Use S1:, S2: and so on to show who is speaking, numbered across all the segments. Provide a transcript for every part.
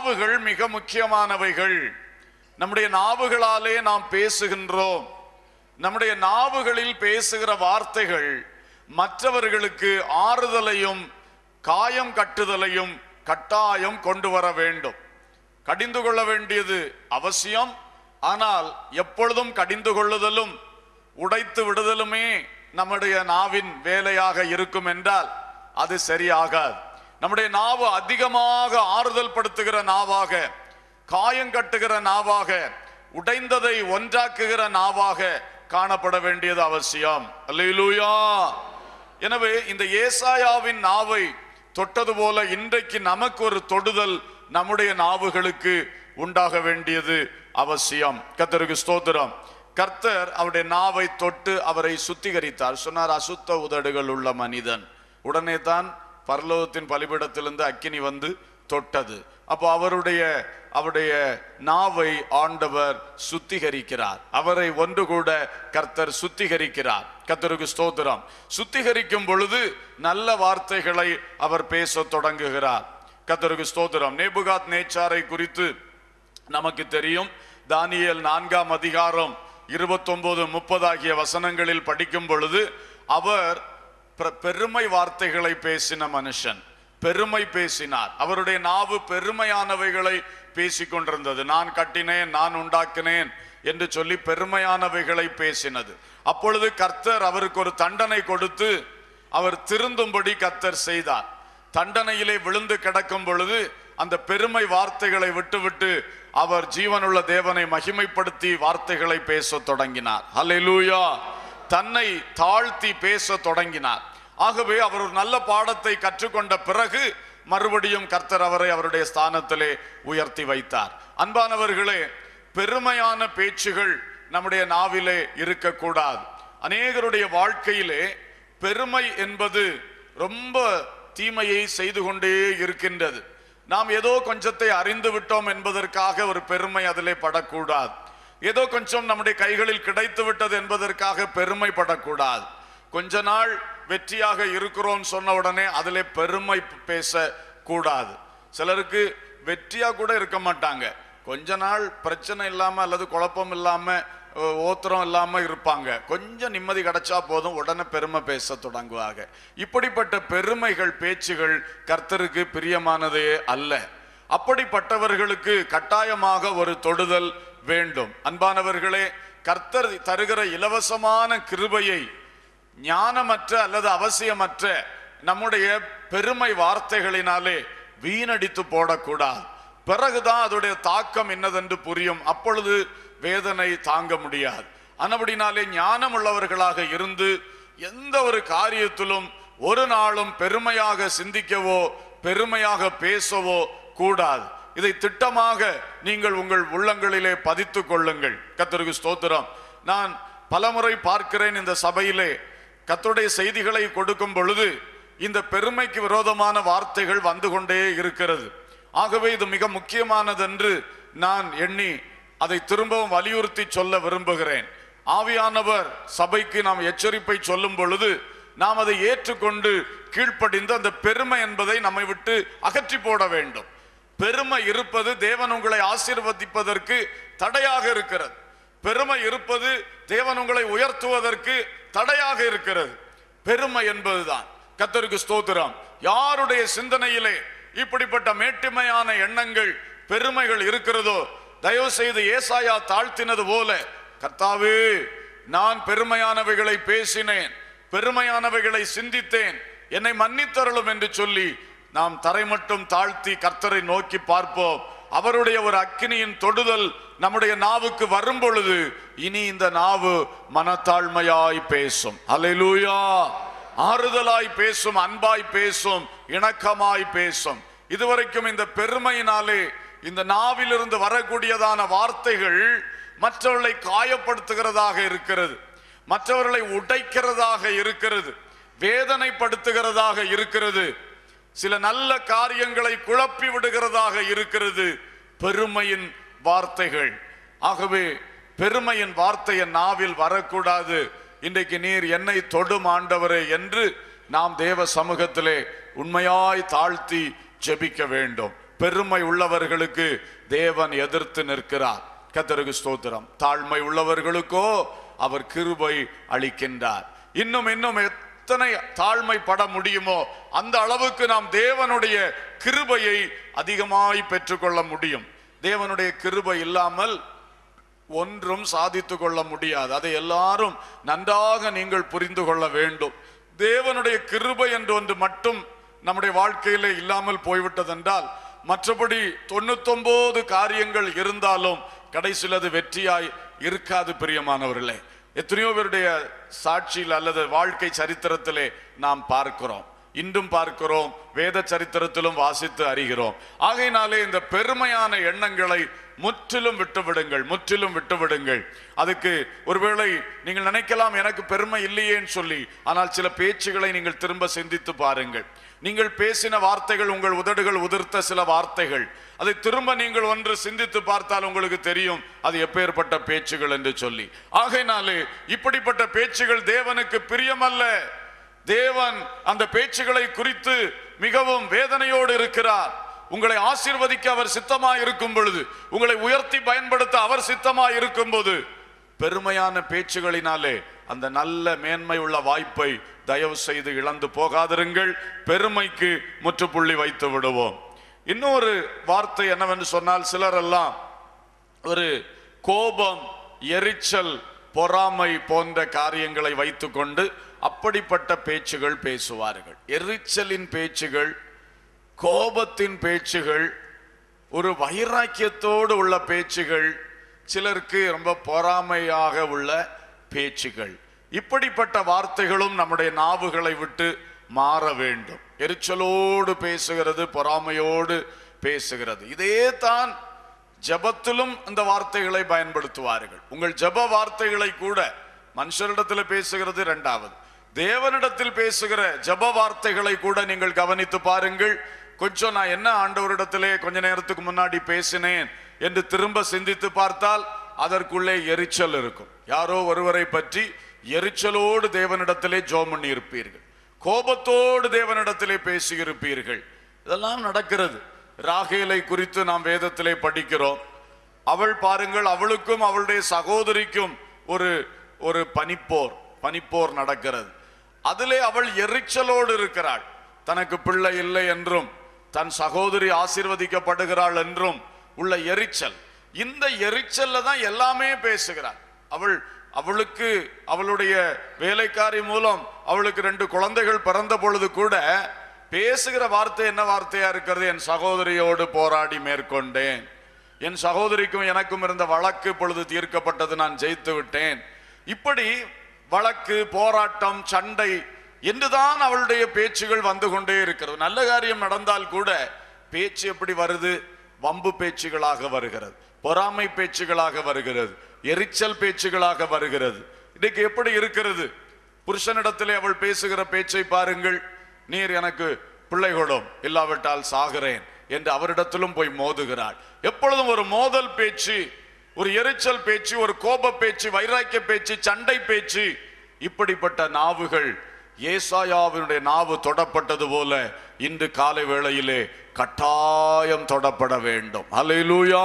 S1: நாவுகள் மிக முக்கியமானவைகள் நம்முடைய நாவுகளாலே நாம் பேசுகின்றோம் நம்முடைய நாவுகளில் பேசுகிற வார்த்தைகள் மற்றவர்களுக்கு ஆறுதலையும் காயம் கட்டுதலையும் கட்டாயம் கொண்டு வர வேண்டும் கடிந்து கொள்ள வேண்டியது அவசியம் ஆனால் எப்பொழுதும் கடிந்து கொள்ளுதலும் உடைத்து விடுதலுமே நம்முடைய நாவின் வேலையாக இருக்கும் என்றால் அது சரியாகாது நம்முடைய நாவு அதிகமாக ஆறுதல் படுத்துகிற நாவாக காயம் கட்டுகிற நாவாக உடைந்ததை ஒன்றாக்குகிற நாவாக காணப்பட வேண்டியது அவசியம் அல்லேலூயா எனவே இந்த ஏசாயாவின் நாவை தொட்டது போல இன்றைக்கு நமக்கு ஒரு தொடுதல் நம்முடைய நாவுகளுக்கு உண்டாக வேண்டியது அவசியம் கர்த்தருக்கு ஸ்தோத்திரம் கர்த்தர் அவருடைய நாவை தொட்டு அவரை சுத்திகரித்தார் சொன்னார் அசுத்த உதடுகள் உள்ள மனிதன் உடனே தான் பரலோகத்தின் பலிபீடத்திலிருந்து அக்கினி வந்து தொட்டது அப்போ அவருடைய அவருடைய நாவை ஆண்டவர் சுத்திகரிக்கிறார் அவரை ஒன்று கூட கர்த்தர் சுத்திகரிக்கிறார் கர்த்தருக்கு ஸ்தோத்திரம் சுத்திகரிக்கும் பொழுது நல்ல வார்த்தைகளை அவர் பேச தொடங்குகிறார் கர்த்தருக்கு ஸ்தோத்திரம் நேபுகாத் நேச்சாரை குறித்து நமக்கு தெரியும் தானியேல் நான்காம் அதிகாரம் இருபத்தொன்பது முப்பது ஆகிய வசனங்களில் படிக்கும் பொழுது அவர் பெ- பெருமை வார்த்தைகளை பேசின மனுஷன் பெருமை பேசினார் அவருடைய நாவு பெருமையானவைகளை பேசிக் கொண்டிருந்தது நான் கட்டினேன் நான் உண்டாக்கினேன் என்று சொல்லி பெருமையானவைகளை பேசினது அப்பொழுது கர்த்தர் அவருக்கு ஒரு தண்டனை கொடுத்து அவர் திருந்தும்படி கர்த்தர் செய்தார் தண்டனையிலே விழுந்து கிடக்கும் பொழுது அந்த பெருமை வார்த்தைகளை விட்டுவிட்டு அவர் ஜீவனுள்ள தேவனை மகிமைப்படுத்தி வார்த்தைகளை பேசத் தொடங்கினார் ஹalleluya தன்னை தாழ்த்தி பேச தொடங்கினார் ஆகவே அவர் ஒரு நல்ல பாடத்தை கற்றுக்கொண்ட பிறகு மறுபடியும் கர்த்தர் அவரை அவருடைய ஸ்தானத்திலே உயர்த்தி வைத்தார் அன்பானவர்களே பெருமையான பேச்சுகள் நம்முடைய நாவிலே இருக்கக்கூடாது அநேகருடைய வாழ்க்கையிலே பெருமை என்பது ரொம்ப தீமையை செய்து கொண்டே இருக்கின்றது நாம் ஏதோ கொஞ்சத்தை அறிந்து விட்டோம் என்பதற்காக ஒரு பெருமை அதிலே படக்கூடாது ஏதோ கொஞ்சம் நம்முடைய கைகளில் கிடைத்து விட்டது என்பதற்காக பெருமைப்படக்கூடாது கொஞ்ச நாள் வெற்றியாக இருக்கிறோம் சொன்ன உடனே அதிலே பெருமை பேச கூடாது சிலருக்கு வெற்றியா கூட இருக்க மாட்டாங்க கொஞ்ச நாள் பிரச்சனை இல்லாம அல்லது குழப்பம் இல்லாம அஹ், ஓத்திரம் இல்லாம இருப்பாங்க கொஞ்சம் நிம்மதி கிடைச்சா போதும் உடனே பெருமை பேச தொடங்குவாங்க இப்படிப்பட்ட பெருமைகள் பேச்சுகள் கர்த்தருக்கு பிரியமானதே அல்ல அப்படிப்பட்டவர்களுக்கு கட்டாயமாக ஒரு தொடுதல் வேண்டும் அன்பானவர்களே கர்த்தர் தருகிற இலவசமான கிருபையை ஞானமற்ற அல்லது அவசியமற்ற நம்முடைய பெருமை வார்த்தைகளினாலே வீணடித்து போடக்கூடாது பிறகுதான் அதோடைய தாக்கம் என்னதென்று புரியும் அப்பொழுது வேதனை தாங்க முடியாது ஆனபடினாலே ஞானம் உள்ளவர்களாக இருந்து எந்த ஒரு காரியத்திலும் ஒரு நாளும் பெருமையாக சிந்திக்கவோ பெருமையாக பேசவோ கூடாது இதை திட்டமாக நீங்கள் உங்கள் உள்ளங்களிலே பதித்துக் கொள்ளுங்கள் கர்த்தருக்கு ஸ்தோத்திரம் நான் பலமுறை பார்க்கிறேன் இந்த சபையிலே கர்த்தருடைய செய்திகளை கொடுக்கும் பொழுது இந்த பெருமைக்கு விரோதமான வார்த்தைகள் வந்து கொண்டே இருக்கிறது ஆகவே இது மிக முக்கியமானது என்று நான் எண்ணி அதை திரும்பவும் வலியுறுத்தி சொல்ல விரும்புகிறேன் ஆவியானவர் சபைக்கு நாம் எச்சரிப்பை சொல்லும் பொழுது நாம் அதை ஏற்றுக்கொண்டு கீழ்ப்படிந்து அந்த பெருமை என்பதை நம்மை விட்டு அகற்றி போட வேண்டும் பெருமை இருப்பது தேவன் உங்களை ஆசீர்வதிப்பதற்கு தடையாக இருக்கிறது பெருமை இருப்பது தேவன் உங்களை உயர்த்துவதற்கு தடையாக இருக்கிறது பெருமை என்பதுதான் கத்தருக்கு ஸ்தோத்திரம் யாருடைய சிந்தனையிலே இப்படிப்பட்ட மேட்டுமையான எண்ணங்கள் பெருமைகள் இருக்கிறதோ தயவு செய்து ஏசாயா தாழ்த்தினது போல கர்த்தாவே நான் பெருமையானவைகளை பேசினேன் பெருமையானவைகளை சிந்தித்தேன் என்னை மன்னித்தருளும் என்று சொல்லி நாம் தரை மட்டும் தாழ்த்தி கர்த்தரை நோக்கி பார்ப்போம் அவருடைய ஒரு அக்கினியின் தொடுதல் நம்முடைய நாவுக்கு வரும் பொழுது இனி இந்த நாவு மனத்தாழ்மையாய் பேசும் அல்லேலூயா ஆறுதலாய் பேசும் அன்பாய் பேசும் இணக்கமாய் பேசும் இதுவரைக்கும் இந்த பெருமையினாலே இந்த நாவிலிருந்து வரக்கூடியதான வார்த்தைகள் மற்றவர்களை காயப்படுத்துகிறதாக இருக்கிறது மற்றவர்களை உடைக்கிறதாக இருக்கிறது வேதனைப்படுத்துகிறதாக இருக்கிறது சில நல்ல காரியங்களை குழப்பி விடுகிறதாக இருக்கிறது பெருமையின் வார்த்தைகள் ஆகவே பெருமையின் வார்த்தை என் நாவில் வரக்கூடாது இன்றைக்கு நீர் என்னை தொடும் ஆண்டவரே என்று நாம் தேவ சமூகத்திலே உண்மையாய் தாழ்த்தி ஜெபிக்க வேண்டும் பெருமை உள்ளவர்களுக்கு தேவன் எதிர்த்து நிற்கிறார் கத்தருக்கு ஸ்தோத்திரம் தாழ்மை உள்ளவர்களுக்கோ அவர் கிருபை அளிக்கின்றார் இன்னும் இன்னும் எத்தனை தாழ்மைப்பட முடியுமோ அந்த அளவுக்கு நாம் தேவனுடைய கிருபையை அதிகமாய் பெற்றுக்கொள்ள முடியும் தேவனுடைய கிருபை இல்லாமல் ஒன்றும் சாதித்து கொள்ள முடியாது அதை எல்லாரும் நன்றாக நீங்கள் புரிந்து கொள்ள வேண்டும் தேவனுடைய கிருபை என்று ஒன்று மட்டும் நம்முடைய வாழ்க்கையிலே இல்லாமல் போய்விட்டதென்றால் மற்றபடி தொண்ணூத்தொன்பது காரியங்கள் இருந்தாலும் கடைசியில் அது வெற்றியாய் இருக்காது பிரியமானவர்களே எத்தனையோ பேருடைய சாட்சியில் அல்லது வாழ்க்கை சரித்திரத்திலே நாம் பார்க்கிறோம் இன்றும் பார்க்கிறோம் வேத சரித்திரத்திலும் வாசித்து அறிகிறோம் ஆகையினாலே இந்த பெருமையான எண்ணங்களை முற்றிலும் விட்டுவிடுங்கள் முற்றிலும் விட்டுவிடுங்கள் அதுக்கு ஒருவேளை நீங்கள் நினைக்கலாம் எனக்கு பெருமை இல்லையேன்னு சொல்லி ஆனால் சில பேச்சுகளை நீங்கள் திரும்ப சிந்தித்து பாருங்கள் நீங்கள் பேசின வார்த்தைகள் உங்கள் உதடுகள் உதிர்த்த சில வார்த்தைகள் அதை திரும்ப நீங்கள் ஒன்று சிந்தித்து பார்த்தால் உங்களுக்கு தெரியும் அது எப்பேற்பட்ட பேச்சுகள் என்று சொல்லி ஆகையினாலே இப்படிப்பட்ட பேச்சுகள் தேவனுக்கு பிரியமல்ல தேவன் அந்த பேச்சுகளை குறித்து மிகவும் வேதனையோடு இருக்கிறார் உங்களை ஆசீர்வதிக்க அவர் சித்தமாய் இருக்கும் பொழுது உங்களை உயர்த்தி பயன்படுத்த அவர் சித்தமாய் இருக்கும் போது பெருமையான பேச்சுகளினாலே அந்த நல்ல மேன்மை உள்ள வாய்ப்பை தயவு செய்து இழந்து போகாதிருங்கள் பெருமைக்கு முற்றுப்புள்ளி வைத்து விடுவோம் இன்னொரு வார்த்தை என்னவென்று சொன்னால் சிலரெல்லாம் ஒரு கோபம் எரிச்சல் பொறாமை போன்ற காரியங்களை வைத்துக்கொண்டு அப்படிப்பட்ட பேச்சுகள் பேசுவார்கள் எரிச்சலின் பேச்சுகள் கோபத்தின் பேச்சுகள் ஒரு வைராக்கியத்தோடு உள்ள பேச்சுகள் சிலருக்கு ரொம்ப பொறாமையாக உள்ள பேச்சுகள் இப்படிப்பட்ட வார்த்தைகளும் நம்முடைய நாவுகளை விட்டு மாற வேண்டும் எரிச்சலோடு பேசுகிறது பொறாமையோடு பேசுகிறது இதே தான் ஜெபத்திலும் அந்த வார்த்தைகளை பயன்படுத்துவார்கள் உங்கள் ஜெப வார்த்தைகளை கூட மனுஷரிடத்தில் பேசுகிறது இரண்டாவது தேவனிடத்தில் பேசுகிற ஜெப வார்த்தைகளை கூட நீங்கள் கவனித்து பாருங்கள் கொஞ்சம் நான் என்ன ஆண்டவரிடத்திலே கொஞ்ச நேரத்துக்கு முன்னாடி பேசினேன் என்று திரும்ப சிந்தித்து பார்த்தால் அதற்குள்ளே எரிச்சல் இருக்கும் யாரோ ஒருவரை பற்றி எரிச்சலோடு தேவனிடத்திலே ஜோம் பண்ணி இருப்பீர்கள் கோபத்தோடு தேவனிடத்திலே பேசி இருப்பீர்கள் இதெல்லாம் நடக்கிறது ராகேலை குறித்து நாம் வேதத்திலே படிக்கிறோம் அவள் பாருங்கள் அவளுக்கும் அவளுடைய சகோதரிக்கும் ஒரு ஒரு பனிப்போர் பனிப்போர் நடக்கிறது அதிலே அவள் எரிச்சலோடு இருக்கிறாள் தனக்கு பிள்ளை இல்லை என்றும் தன் சகோதரி ஆசீர்வதிக்கப்படுகிறாள் என்றும் உள்ள எரிச்சல் இந்த எரிச்சல்ல தான் எல்லாமே பேசுகிறாள் அவள் அவளுக்கு அவளுடைய வேலைக்காரி மூலம் அவளுக்கு ரெண்டு குழந்தைகள் பிறந்த பொழுது கூட பேசுகிற வார்த்தை என்ன வார்த்தையா இருக்கிறது என் சகோதரியோடு போராடி மேற்கொண்டேன் என் சகோதரிக்கும் எனக்கும் இருந்த வழக்கு பொழுது தீர்க்கப்பட்டது நான் ஜெயித்து விட்டேன் இப்படி வழக்கு போராட்டம் சண்டை என்றுதான் அவளுடைய பேச்சுகள் வந்து கொண்டே இருக்கிறது நல்ல காரியம் நடந்தால் கூட பேச்சு எப்படி வருது வம்பு பேச்சுகளாக வருகிறது பொறாமை பேச்சுகளாக வருகிறது எரிச்சல் பேச்சுகளாக வருகிறது இன்னைக்கு எப்படி இருக்கிறது புருஷனிடத்திலே அவள் பேசுகிற பேச்சை பாருங்கள் நீர் எனக்கு பிள்ளை கொடும் இல்லாவிட்டால் சாகிறேன் என்று அவரிடத்திலும் போய் மோதுகிறாள் எப்பொழுதும் ஒரு மோதல் பேச்சு ஒரு எரிச்சல் பேச்சு ஒரு கோப பேச்சு வைராக்கிய பேச்சு சண்டை பேச்சு இப்படிப்பட்ட நாவுகள் ஏசாயாவினுடைய நாவு தொடப்பட்டது போல இன்று காலை வேளையிலே கட்டாயம் தொடப்பட வேண்டும் அல்லேலூயா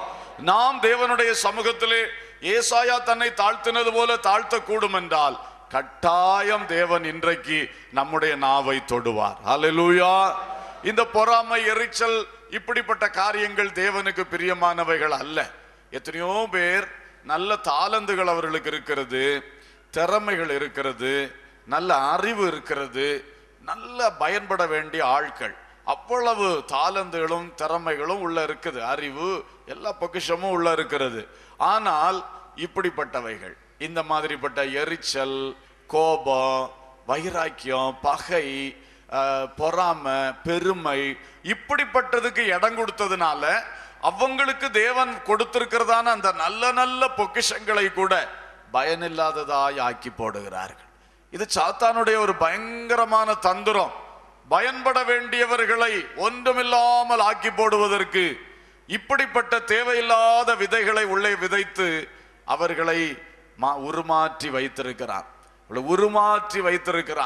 S1: நாம் தேவனுடைய சமூகத்திலே ஏசாயா தன்னை தாழ்த்தினது போல தாழ்த்தக்கூடும் என்றால் கட்டாயம் தேவன் இன்றைக்கு நம்முடைய நாவை தொடுவார் அல்லேலூயா இந்த பொறாமை எரிச்சல் இப்படிப்பட்ட காரியங்கள் தேவனுக்கு பிரியமானவைகள் அல்ல எத்தனையோ பேர் நல்ல தாளந்துகள் அவர்களுக்கு இருக்கிறது திறமைகள் இருக்கிறது நல்ல அறிவு இருக்கிறது நல்ல பயன்பட வேண்டிய ஆட்கள் அவ்வளவு தாளந்துகளும் திறமைகளும் உள்ள இருக்குது அறிவு எல்லா பொக்கிஷமும் உள்ள இருக்கிறது ஆனால் இப்படிப்பட்டவைகள் இந்த மாதிரிப்பட்ட எரிச்சல் கோபம் வைராக்கியம் பகை அஹ், பொறாமை பெருமை இப்படிப்பட்டதுக்கு இடம் கொடுத்ததுனால அவங்களுக்கு தேவன் கொடுத்திருக்கிறதான அந்த நல்ல நல்ல பொக்கிஷங்களை கூட பயனில்லாததாய் ஆக்கி போடுகிறார்கள் இது சாத்தானுடைய ஒரு பயங்கரமான தந்திரம் பயன்பட வேண்டியவர்களை ஒன்றுமில்லாமல் ஆக்கி போடுவதற்கு இப்படிப்பட்ட தேவையில்லாத விதைகளை உள்ளே விதைத்து அவர்களை மா- உருமாற்றி வைத்திருக்கிறான் அவளை உருமாற்றி வைத்திருக்கிறான்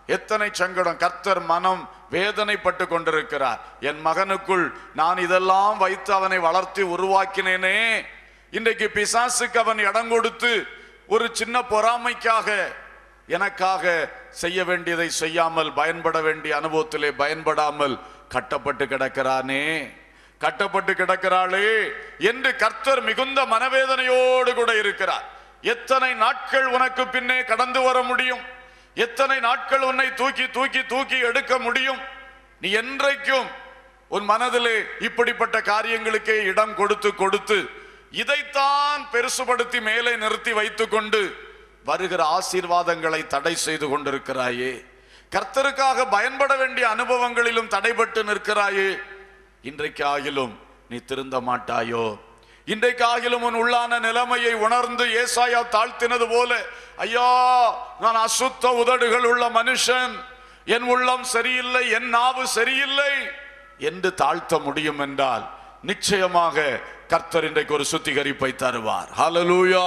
S1: எத்தனை சங்கடம் கர்த்தர் மனம் வேதனைப்பட்டு கொண்டிருக்கிறார் என் மகனுக்குள் நான் இதெல்லாம் வைத்து அவனை வளர்த்தி உருவாக்கினேனே இன்றைக்கு பிசாசுக்கு அவன் இடம் கொடுத்து ஒரு சின்ன பொறாமைக்காக எனக்காக செய்ய வேண்டியதை செய்யாமல் பயன்பட வேண்டிய அனுபவத்திலே பயன்படாமல் கட்டப்பட்டு கிடக்கிறானே கட்டப்பட்டு கிடக்கிறாளே என்று கர்த்தர் மிகுந்த மனவேதனையோடு கூட இருக்கிறார் எத்தனை நாட்கள் உனக்கு பின்னே கடந்து வர முடியும் எத்தனை நாட்கள் உன்னை தூக்கி தூக்கி தூக்கி எடுக்க முடியும் நீ என்றைக்கும் உன் மனதிலே இப்படிப்பட்ட காரியங்களுக்கே இடம் கொடுத்து கொடுத்து இதைத்தான் பெருசுபடுத்தி மேலே நிறுத்தி வைத்துக்கொண்டு வருகிற ஆசீர்வாதங்களை தடை செய்து கொண்டிருக்கிறாயே கர்த்தருக்காக பயன்பட வேண்டிய அனுபவங்களிலும் தடைபட்டு நிற்கிறாயே இன்றைக்கு ஆகிலும் நீ திருந்த மாட்டாயோ இன்றைக்கு ஆகிலும் உன் உள்ளான நிலைமையை உணர்ந்து ஏசாயா தாழ்த்தினது போல ஐயா நான் அசுத்த உதடுகள் உள்ள மனுஷன் என் உள்ளம் சரியில்லை என் நாவு சரியில்லை என்று தாழ்த்த முடியும் என்றால் நிச்சயமாக கர்த்தர் இன்றைக்கு ஒரு சுத்திகரிப்பை தருவார் ஹalleluya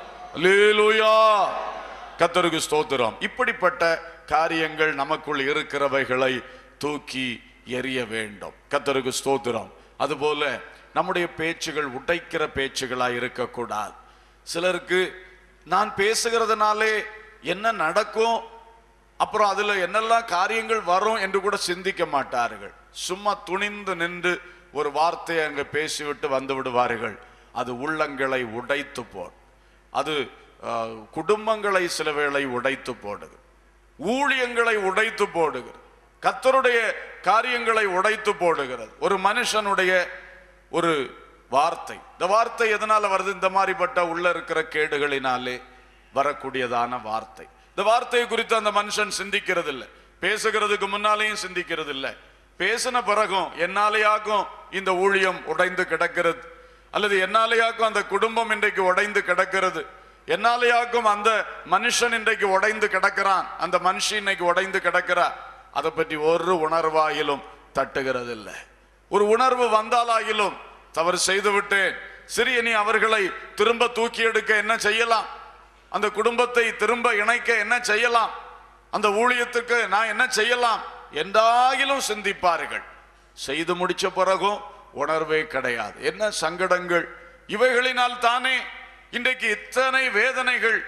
S1: ஹalleluya கர்த்தருக்கு ஸ்தோத்திரம் இப்படிப்பட்ட காரியங்கள் நமக்குள் இருக்கிறவைகளை தூக்கி எறிய வேண்டும் கர்த்தருக்கு ஸ்தோத்திரம் அதுபோல நம்முடைய பேச்சுகள் உடைக்கிற பேச்சுகளாய் இருக்கக்கூடாது சிலருக்கு நான் பேசுகிறதுனாலே என்ன நடக்கும் அப்புறம் அதுல என்னெல்லாம் காரியங்கள் வரும் என்று கூட சிந்திக்க மாட்டார்கள் சும்மா துணிந்து நின்று ஒரு வார்த்தையை அங்க பேசிவிட்டு வந்து விடுவார்கள் அது உள்ளங்களை உடைத்து போடும் அது அஹ், குடும்பங்களை சில வேளை உடைத்து போடுது ஊழியங்களை உடைத்து போடுகிறது கத்தருடைய காரியங்களை உடைத்து போடுகிறது ஒரு மனுஷனுடைய ஒரு வார்த்தை இந்த வார்த்தை எதனால வருது இந்த மாதிரிப்பட்ட உள்ள இருக்கிற கேடுகளினாலே வரக்கூடியதான வார்த்தை இந்த வார்த்தையை குறித்து அந்த மனுஷன் சிந்திக்கிறது இல்லை பேசுகிறதுக்கு முன்னாலேயும் சிந்திக்கிறது இல்லை பேசின பிறகும் என்னாலேயாக்கும் இந்த ஊழியம் உடைந்து கிடக்கிறது அல்லது என்னாலேயாக்கும் அந்த குடும்பம் இன்றைக்கு உடைந்து கிடக்கிறது என்னாலேயாக்கும் அந்த மனுஷன் இன்றைக்கு உடைந்து கிடக்கிறான் அந்த மனுஷி இன்னைக்கு உடைந்து கிடக்கிறா அதை பற்றி ஒரு உணர்வாயிலும் தட்டுகிறது இல்லை ஒரு உணர்வு வந்தாலாயிலும் தவறு செய்து விட்டேன் சரி இனி அவர்களை திரும்ப தூக்கி எடுக்க என்ன செய்யலாம் அந்த குடும்பத்தை திரும்ப இணைக்க என்ன செய்யலாம் அந்த ஊழியத்துக்கு நான் என்ன செய்யலாம் என்றாகிலும் சிந்திப்பார்கள் செய்து முடிச்ச பிறகும் உணர்வே கிடையாது என்ன சங்கடங்கள் இவைகளினால் தானே இன்றைக்கு இத்தனை வேதனைகள்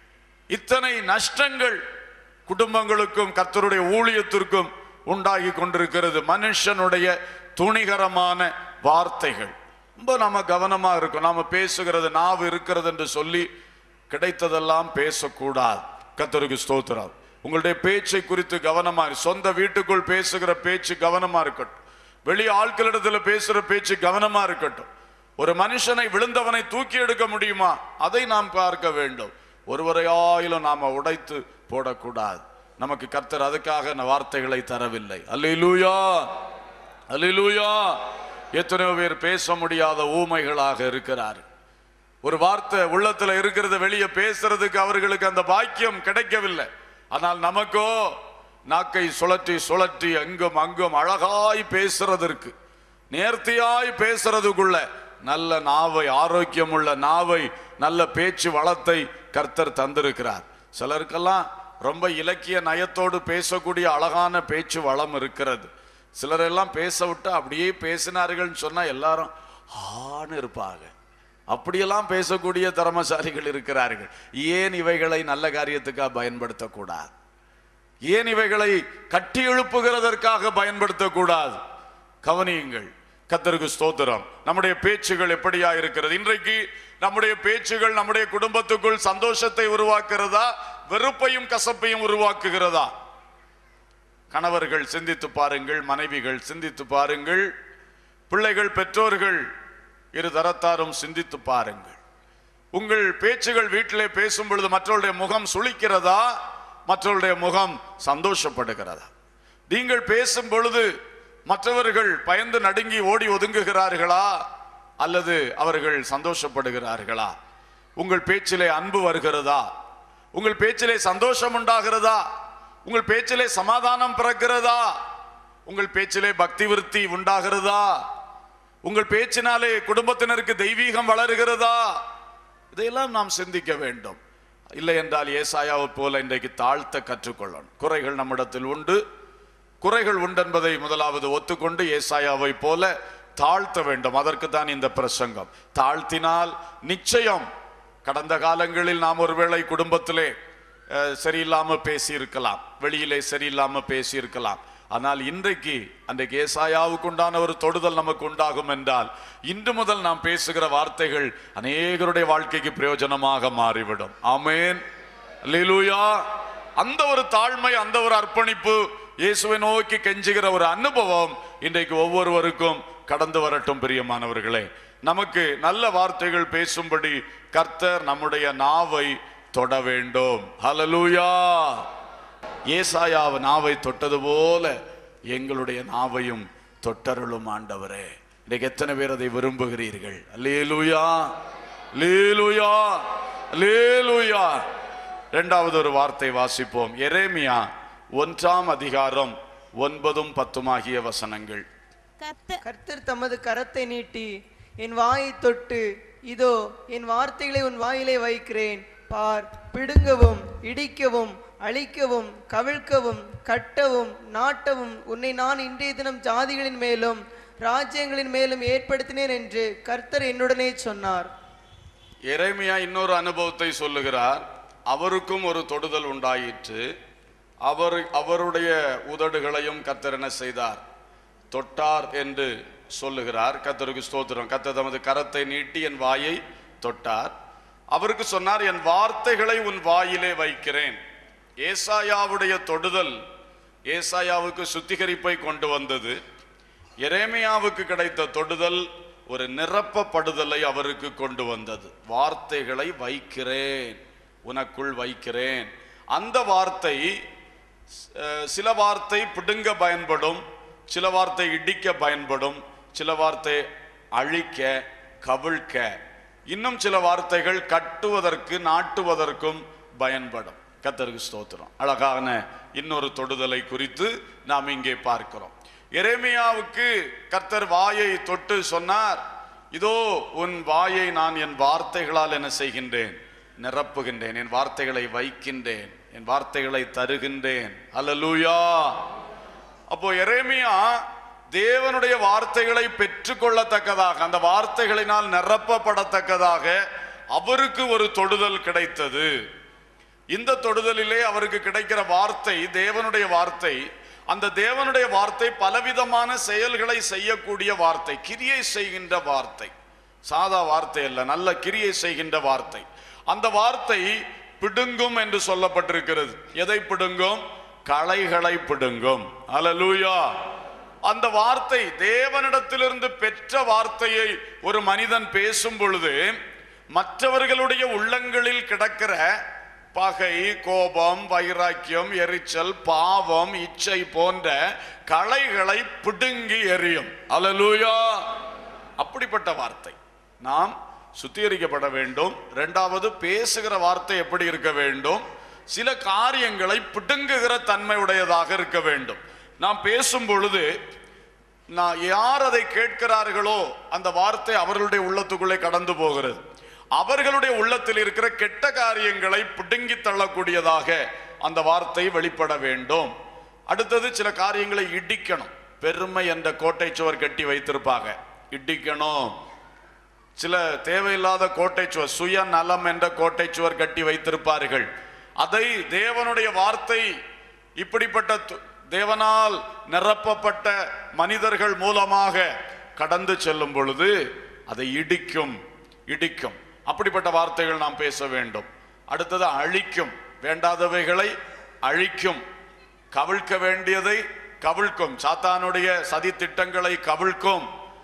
S1: இத்தனை நஷ்டங்கள் குடும்பங்களுக்கும் கர்த்தருடைய ஊழியத்திற்கும் உண்டாகி கொண்டிருக்கிறது மனுஷனுடைய துணிகரமான வார்த்தைகள் ரொம்ப நாம கவனமா இருக்கும் நாம பேசுகிறது நாவு இருக்கிறது என்று சொல்லி கிடைத்ததெல்லாம் பேசக்கூடாது கர்த்தருக்கு ஸ்தோத்திரம் உங்களுடைய பேச்சை குறித்து கவனமா இரு. சொந்த வீட்டுக்குள் பேசுகிற பேச்சு கவனமா இருக்கட்டும் வெளி ஆட்களிடத்துல பேசுற பேச்சு கவனமா இருக்கட்டும் ஒரு மனுஷனை விழுந்தவனை தூக்கி எடுக்க முடியுமா அதை நாம் பார்க்க வேண்டும் ஒருவரையாயிலும் நாம உடைத்து போடக்கூடாது நமக்கு கர்த்தர் அதுக்காக இந்த வார்த்தைகளை தரவில்லை அல்லேலூயா அல்லேலூயா எத்தனையோ பேர் பேச முடியாத ஊமைகளாக இருக்கிறார் ஒரு வார்த்தை உள்ளத்துல இருக்கிறத வெளியே பேசுறதுக்கு அவர்களுக்கு அந்த பாக்கியம் கிடைக்கவில்லை ஆனால் நமக்கோ நாக்கை சுழற்றி சுழற்றி அங்கும் அங்கும் அழகாய் பேசுறதற்கு நேர்த்தியாய் பேசுறதுக்குள்ள நல்ல நாவை ஆரோக்கியமுள்ள நாவை நல்ல பேச்சு வளத்தை கர்த்தர் தந்திருக்கிறார் சிலருக்கெல்லாம் ரொம்ப இலக்கிய நயத்தோடு பேசக்கூடிய அழகான பேச்சு வளம் இருக்கிறது சிலரெல்லாம் பேச விட்டு அப்படியே பேசினார்கள்னு சொன்னா எல்லாரும் ஆன்னு இருப்பாங்க அப்படியெல்லாம் பேசக்கூடிய திறமசாலிகள் இருக்கிறார்கள் ஏன் இவைகளை நல்ல காரியத்துக்காக பயன்படுத்தக்கூடாது ஏன் இவைகளை கட்டி எழுப்புகிறதற்காக பயன்படுத்தக்கூடாது கவனியுங்கள் கத்தருக்கு ஸ்தோத்திரம் நம்முடைய பேச்சுகள் எப்படியா இருக்கிறது இன்றைக்கு நம்முடைய பேச்சுகள் நம்முடைய குடும்பத்துக்குள் சந்தோஷத்தை உருவாக்குறதா வெறுப்பையும் கசப்பையும் உருவாக்குகிறதா கணவர்கள் சிந்தித்து பாருங்கள் மனைவிகள் சிந்தித்து பாருங்கள் பிள்ளைகள் பெற்றோர்கள் இரு தரத்தாரும் சிந்தித்து பாருங்கள் உங்கள் பேச்சுகள் வீட்டிலே பேசும் பொழுது மற்றவருடைய முகம் சுளிக்கிறதா மற்றவருடைய முகம் சந்தோஷப்படுகிறதா நீங்கள் பேசும் பொழுது மற்றவர்கள் பயந்து நடுங்கி ஓடி ஒதுங்குகிறார்களா அல்லது அவர்கள் சந்தோஷப்படுகிறார்களா உங்கள் பேச்சிலே அன்பு வருகிறதா உங்கள் பேச்சிலே சந்தோஷம் உண்டாகிறதா உங்கள் பேச்சிலே சமாதானம் பிறக்கிறதா உங்கள் பேச்சிலே பக்தி விருத்தி உண்டாகிறதா உங்கள் பேச்சினாலே குடும்பத்தினருக்கு தெய்வீகம் வளருகிறதா இதையெல்லாம் நாம் சிந்திக்க வேண்டும் இல்லை என்றால் ஏசாயாவை போல இன்றைக்கு தாழ்த்த கற்றுக்கொள்ளணும் குறைகள் நம்மிடத்தில் உண்டு குறைகள் உண்டென்பதை முதலாவது ஒத்துக்கொண்டு ஏசாயாவை போல தாழ்த்த வேண்டும் அதற்கு தான் இந்த பிரசங்கம் தாழ்த்தினால் நிச்சயம் கடந்த காலங்களில் நாம் ஒருவேளை குடும்பத்திலே அஹ், சரியில்லாம பேசியிருக்கலாம் வெளியிலே சரியில்லாம பேசியிருக்கலாம் ஆனால் இன்றைக்கு அன்றைக்கு ஏசாயாவுக்கு உண்டான ஒரு தொடுதல் நமக்கு உண்டாகும் என்றால் இன்று முதல் நாம் பேசுகிற வார்த்தைகள் அநேகருடைய வாழ்க்கைக்கு பிரயோஜனமாக மாறிவிடும் ஆமென் அல்லேலூயா அந்த ஒரு தாழ்மை அந்த ஒரு அர்ப்பணிப்பு இயேசுவை நோக்கி கெஞ்சுகிற ஒரு அனுபவம் இன்றைக்கு ஒவ்வொருவருக்கும் கடந்து வரட்டும் பிரியமானவர்களே நமக்கு நல்ல வார்த்தைகள் பேசும்படி கர்த்தர் நம்முடைய நாவை தொட வேண்டும் ஹalleluya ஏசாயாவ நாவை தொட்டது போல எங்களுடைய நாவையும் தொட்டருளும் ஆண்டவரே இன்னைக்கு எத்தனை பேர் அதை விரும்புகிறீர்கள் அல்லேலூயா லேலுயா லேலுயா இரண்டாவது ஒரு வார்த்தை வாசிப்போம் எரேமியா ஒன்றாம் அதிகாரம் ஒன்பதும் பத்துமாகிய வசனங்கள்
S2: கர்த்தர்
S3: கர்த்தர் தமது கரத்தை நீட்டி என் வாயை தொட்டு இதோ என் வார்த்தைகளை உன் வாயிலே வைக்கிறேன் பார் பிடுங்கவும் இடிக்கவும் அழிக்கவும் கவிழ்க்கவும் கட்டவும் நாட்டவும் உன்னை நான் இன்றைய தினம் ஜாதிகளின் மேலும் ராஜ்யங்களின் மேலும் ஏற்படுத்தினேன் என்று கர்த்தர் என்னுடனே சொன்னார்
S1: எரேமியா இன்னொரு அனுபவத்தை சொல்லுகிறார் அவருக்கும் ஒரு தொடுதல் உண்டாயிற்று அவர் அவருடைய உதடுகளையும் கர்த்தர் என்ன செய்தார் தொட்டார் என்று சொல்லுகிறார் கர்த்தருக்கு ஸ்தோத்திரம் கர்த்தர் தமது கரத்தை நீட்டி என் வாயை தொட்டார் அவருக்கு சொன்னார் என் வார்த்தைகளை உன் வாயிலே வைக்கிறேன் ஏசாயாவுடைய தொடுதல் ஏசாயாவுக்கு சுத்திகரிப்பை கொண்டு வந்தது எரேமியாவுக்கு கிடைத்த தொடுதல் ஒரு நிரப்பப்படுதலை அவருக்கு கொண்டு வந்தது வார்த்தைகளை வைக்கிறேன் உனக்குள் வைக்கிறேன் அந்த வார்த்தை அஹ், சில வார்த்தை பிடுங்க பயன்படும் சில வார்த்தை இடிக்க பயன்படும் சில வார்த்தை அழிக்க கவிழ்க்க இன்னும் சில வார்த்தைகள் கட்டுவதற்கு நாட்டுவதற்கும் பயன்படும் கத்தருக்கு ஸ்தோத்திரம் அழகான இன்னொரு தொடுதலை குறித்து நாம் இங்கே பார்க்கிறோம் எரேமியாவுக்கு கர்த்தர் வாயை தொட்டு சொன்னார் இதோ உன் வாயை நான் என் வார்த்தைகளால் என்ன செய்கின்றேன் நிரப்புகின்றேன் என் வார்த்தைகளை வைக்கின்றேன் என் வார்த்தைகளை தருகின்றேன் அல்லேலூயா அப்போ எரேமியா தேவனுடைய வார்த்தைகளை பெற்றுக்கொள்ளத்தக்கதாக அந்த வார்த்தைகளினால் நிரப்பப்படத்தக்கதாக அவருக்கு ஒரு தொடுதல் கிடைத்தது இந்த தொடுதலிலே அவருக்கு கிடைக்கிற வார்த்தை தேவனுடைய வார்த்தை அந்த தேவனுடைய வார்த்தை பலவிதமான செயல்களை செய்யக்கூடிய வார்த்தை கிரியை செய்கின்ற வார்த்தை சாதா வார்த்தை அல்ல நல்ல கிரியை செய்கின்ற வார்த்தை அந்த வார்த்தை பிடுங்கும் என்று சொல்லப்பட்டிருக்கிறது எதை பிடுங்கும் களைகளை பிடுங்கும் அல்லேலூயா அந்த வார்த்தை தேவனிடத்திலிருந்து பெற்ற வார்த்தையை ஒரு மனிதன் பேசும் பொழுது மற்றவர்களுடைய உள்ளங்களில் கிடக்கிற பகை கோபம் வைராக்கியம் எரிச்சல் பாவம் இச்சை போன்ற களைகளை பிடுங்கி எறியும் அல்லேலூயா அப்படிப்பட்ட வார்த்தை நாம் சுத்திகரிக்கப்பட வேண்டும் இரண்டாவது பேசுகிற வார்த்தை எப்படி இருக்க வேண்டும் சில காரியங்களை பிடுங்குகிற தன்மை உடையதாக இருக்க வேண்டும் நாம் பேசும் பொழுது நான் யார் அதை கேட்கிறார்களோ அந்த வார்த்தை அவர்களுடைய உள்ளத்துக்குள்ளே கடந்து போகிறது அவர்களுடைய உள்ளத்தில் இருக்கிற கெட்ட காரியங்களை பிடுங்கி தள்ளக்கூடியதாக அந்த வார்த்தை வெளிப்பட வேண்டும் அடுத்தது சில காரியங்களை இடிக்கணும் பெருமை என்ற கோட்டை சுவர் கட்டி வைத்திருப்பாங்க இடிக்கணும் சில தேவையில்லாத கோட்டை சுவர் சுய நலம் என்ற கோட்டை சுவர் கட்டி வைத்திருப்பார்கள் அதை தேவனுடைய வார்த்தை இப்படிப்பட்ட து- தேவனால் நிரப்பப்பட்ட மனிதர்கள் மூலமாக கடந்து செல்லும் பொழுது அதை இடிக்கும் இடிக்கும் அப்படிப்பட்ட வார்த்தைகள் நாம் பேச வேண்டும் அடுத்தது அழிக்கும் வேண்டாதவைகளை அழிக்கும் கவிழ்க்க வேண்டியதை கவிழ்க்கும் சாத்தானுடைய சதி திட்டங்களை கவிழ்க்கும்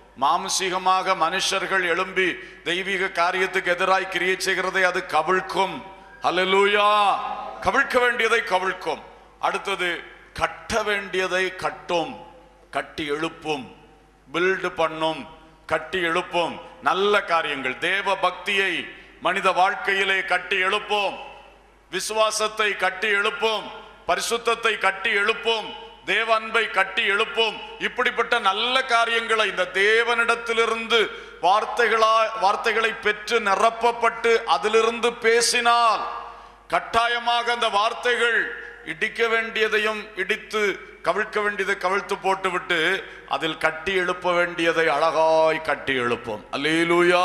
S1: மாம்சீகமாக மனுஷர்கள் எழும்பி தெய்வீக காரியத்துக்கு எதிராய் கிரியை செய்கிறதை அது கவிழ்க்கும் ஹalleluya கவிழ்க்க வேண்டியதை கவிழ்க்கும் அடுத்தது கட்ட வேண்டியதை கட்டும் கட்டி எழுப்பும் பில்டு பண்ணும் கட்டி எழுப்பும் நல்ல காரியங்கள் தேவ பக்தியை மனித வாழ்க்கையிலே கட்டி எழுப்போம் விசுவாசத்தை கட்டி எழுப்போம் பரிசுத்தத்தை கட்டி எழுப்போம் தேவ அன்பை கட்டி எழுப்போம் இப்படிப்பட்ட நல்ல காரியங்களை இந்த தேவனிடத்திலிருந்து வார்த்தைகளா வார்த்தைகளை பெற்று நிரப்பப்பட்டு அதிலிருந்து பேசினால் கட்டாயமாக அந்த வார்த்தைகள் இடிக்க வேண்டியதையும் இடித்து கவிழ்க்க வேண்டியதை கவிழ்த்து போட்டுவிட்டு அதில் கட்டி எழுப்ப வேண்டியதை அழகாய் கட்டி எழுப்பும் அல்லேலூயா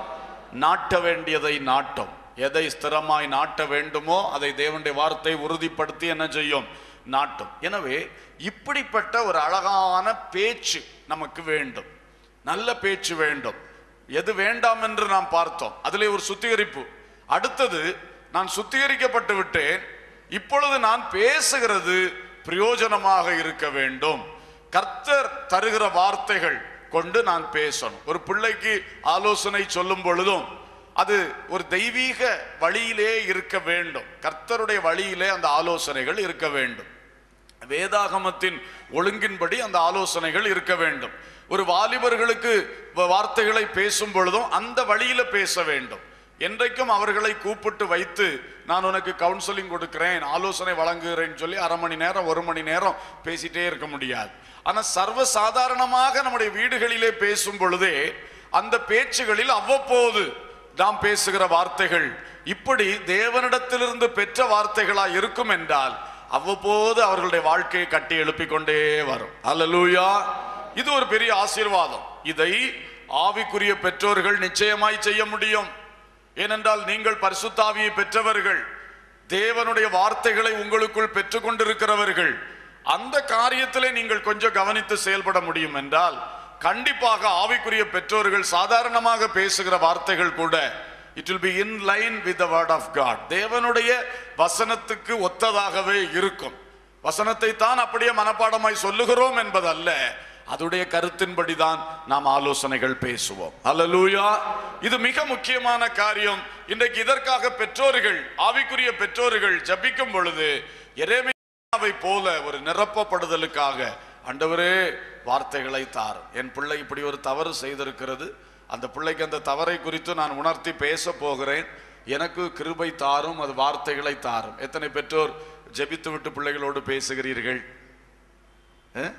S1: நாட்ட வேண்டியதை நாட்டும் எதை ஸ்திரமாய் நாட்ட வேண்டுமோ அதை தேவனுடைய வார்த்தை உறுதிப்படுத்தி என்ன செய்யும் நாட்டும் எனவே இப்படிப்பட்ட ஒரு அழகான பேச்சு நமக்கு வேண்டும் நல்ல பேச்சு வேண்டும் எது வேண்டாம் என்று நாம் பார்த்தோம் அதிலே ஒரு சுத்திகரிப்பு அடுத்தது நான் சுத்திகரிக்கப்பட்டு விட்டேன் இப்பொழுது நான் பேசுகிறது பிரயோஜனமாக இருக்க வேண்டும் கர்த்தர் தருகிற வார்த்தைகள் கொண்டு நான் பேசணும் ஒரு பிள்ளைக்கு ஆலோசனை சொல்லும் பொழுதும் அது ஒரு தெய்வீக வழியிலே இருக்க வேண்டும் கர்த்தருடைய வழியிலே அந்த ஆலோசனைகள் இருக்க வேண்டும் வேதாகமத்தின் ஒழுங்கின்படி அந்த ஆலோசனைகள் இருக்க வேண்டும் ஒரு வாலிபர்களுக்கு வ- வார்த்தைகளை பேசும் பொழுதும் அந்த வழியில பேச வேண்டும் என்றைக்கும் அவர்களை கூப்பிட்டு வைத்து நான் உனக்கு கவுன்சிலிங் கொடுக்கிறேன் ஆலோசனை வழங்குகிறேன்னு சொல்லி அரை மணி நேரம் ஒரு மணி நேரம் பேசிட்டே இருக்க முடியாது ஆனா சர்வ சாதாரணமாக நம்முடைய வீடுகளிலே பேசும் பொழுதே அந்த பேச்சுகளில் அவ்வப்போது நாம் பேசுகிற வார்த்தைகள் இப்படி தேவனிடத்திலிருந்து பெற்ற வார்த்தைகளா இருக்கும் என்றால் அவ்வப்போது அவர்களுடைய வாழ்க்கையை கட்டி எழுப்பிக் கொண்டே வரும் அல்லேலூயா இது ஒரு பெரிய ஆசீர்வாதம் இதை ஆவிக்குரிய பெற்றோர்கள் நிச்சயமாய் செய்ய முடியும் ஏனென்றால் நீங்கள் பரிசுத்தாவியை பெற்றவர்கள் தேவனுடைய வார்த்தைகளை உங்களுக்குள் பெற்றுக்கொண்டிருக்கிறவர்கள் அந்த காரியத்திலே நீங்கள் கொஞ்சம் கவனித்து செயல்பட முடியும் என்றால் கண்டிப்பாக ஆவிக்குரிய பெற்றோர்கள் சாதாரணமாக பேசுகிற வார்த்தைகள் கூட it will be in line with the word of god தேவனுடைய வசனத்துக்கு ஒத்ததாகவே இருக்கும் வசனத்தை தான் அப்படியே மனப்பாடமாய் சொல்லுகிறோம் என்பதல்ல அதுடைய கருத்தின்படிதான் நாம் ஆலோசனைகள் பேசுவோம் அல்லேலூயா இது மிக முக்கியமான காரியம் இன்றைக்கு இதற்காக பெற்றோர்கள் ஆவிக்குரிய பெற்றோர்கள் ஜபிக்கும் பொழுது எரேமியாவை போல ஒரு நிரப்பப்படுதலுக்காக ஆண்டவரே வார்த்தைகளை தார் என் பிள்ளை இப்படி ஒரு தவறு செய்திருக்கிறது அந்த பிள்ளைக்கு அந்த தவறை குறித்து நான் உணர்த்தி பேச போகிறேன் எனக்கு கிருபை தாரும் அது வார்த்தைகளை தாரும் எத்தனை பெற்றோர் ஜெபித்து விட்டு பிள்ளைகளோடு பேசுகிறீர்கள் அஹ்?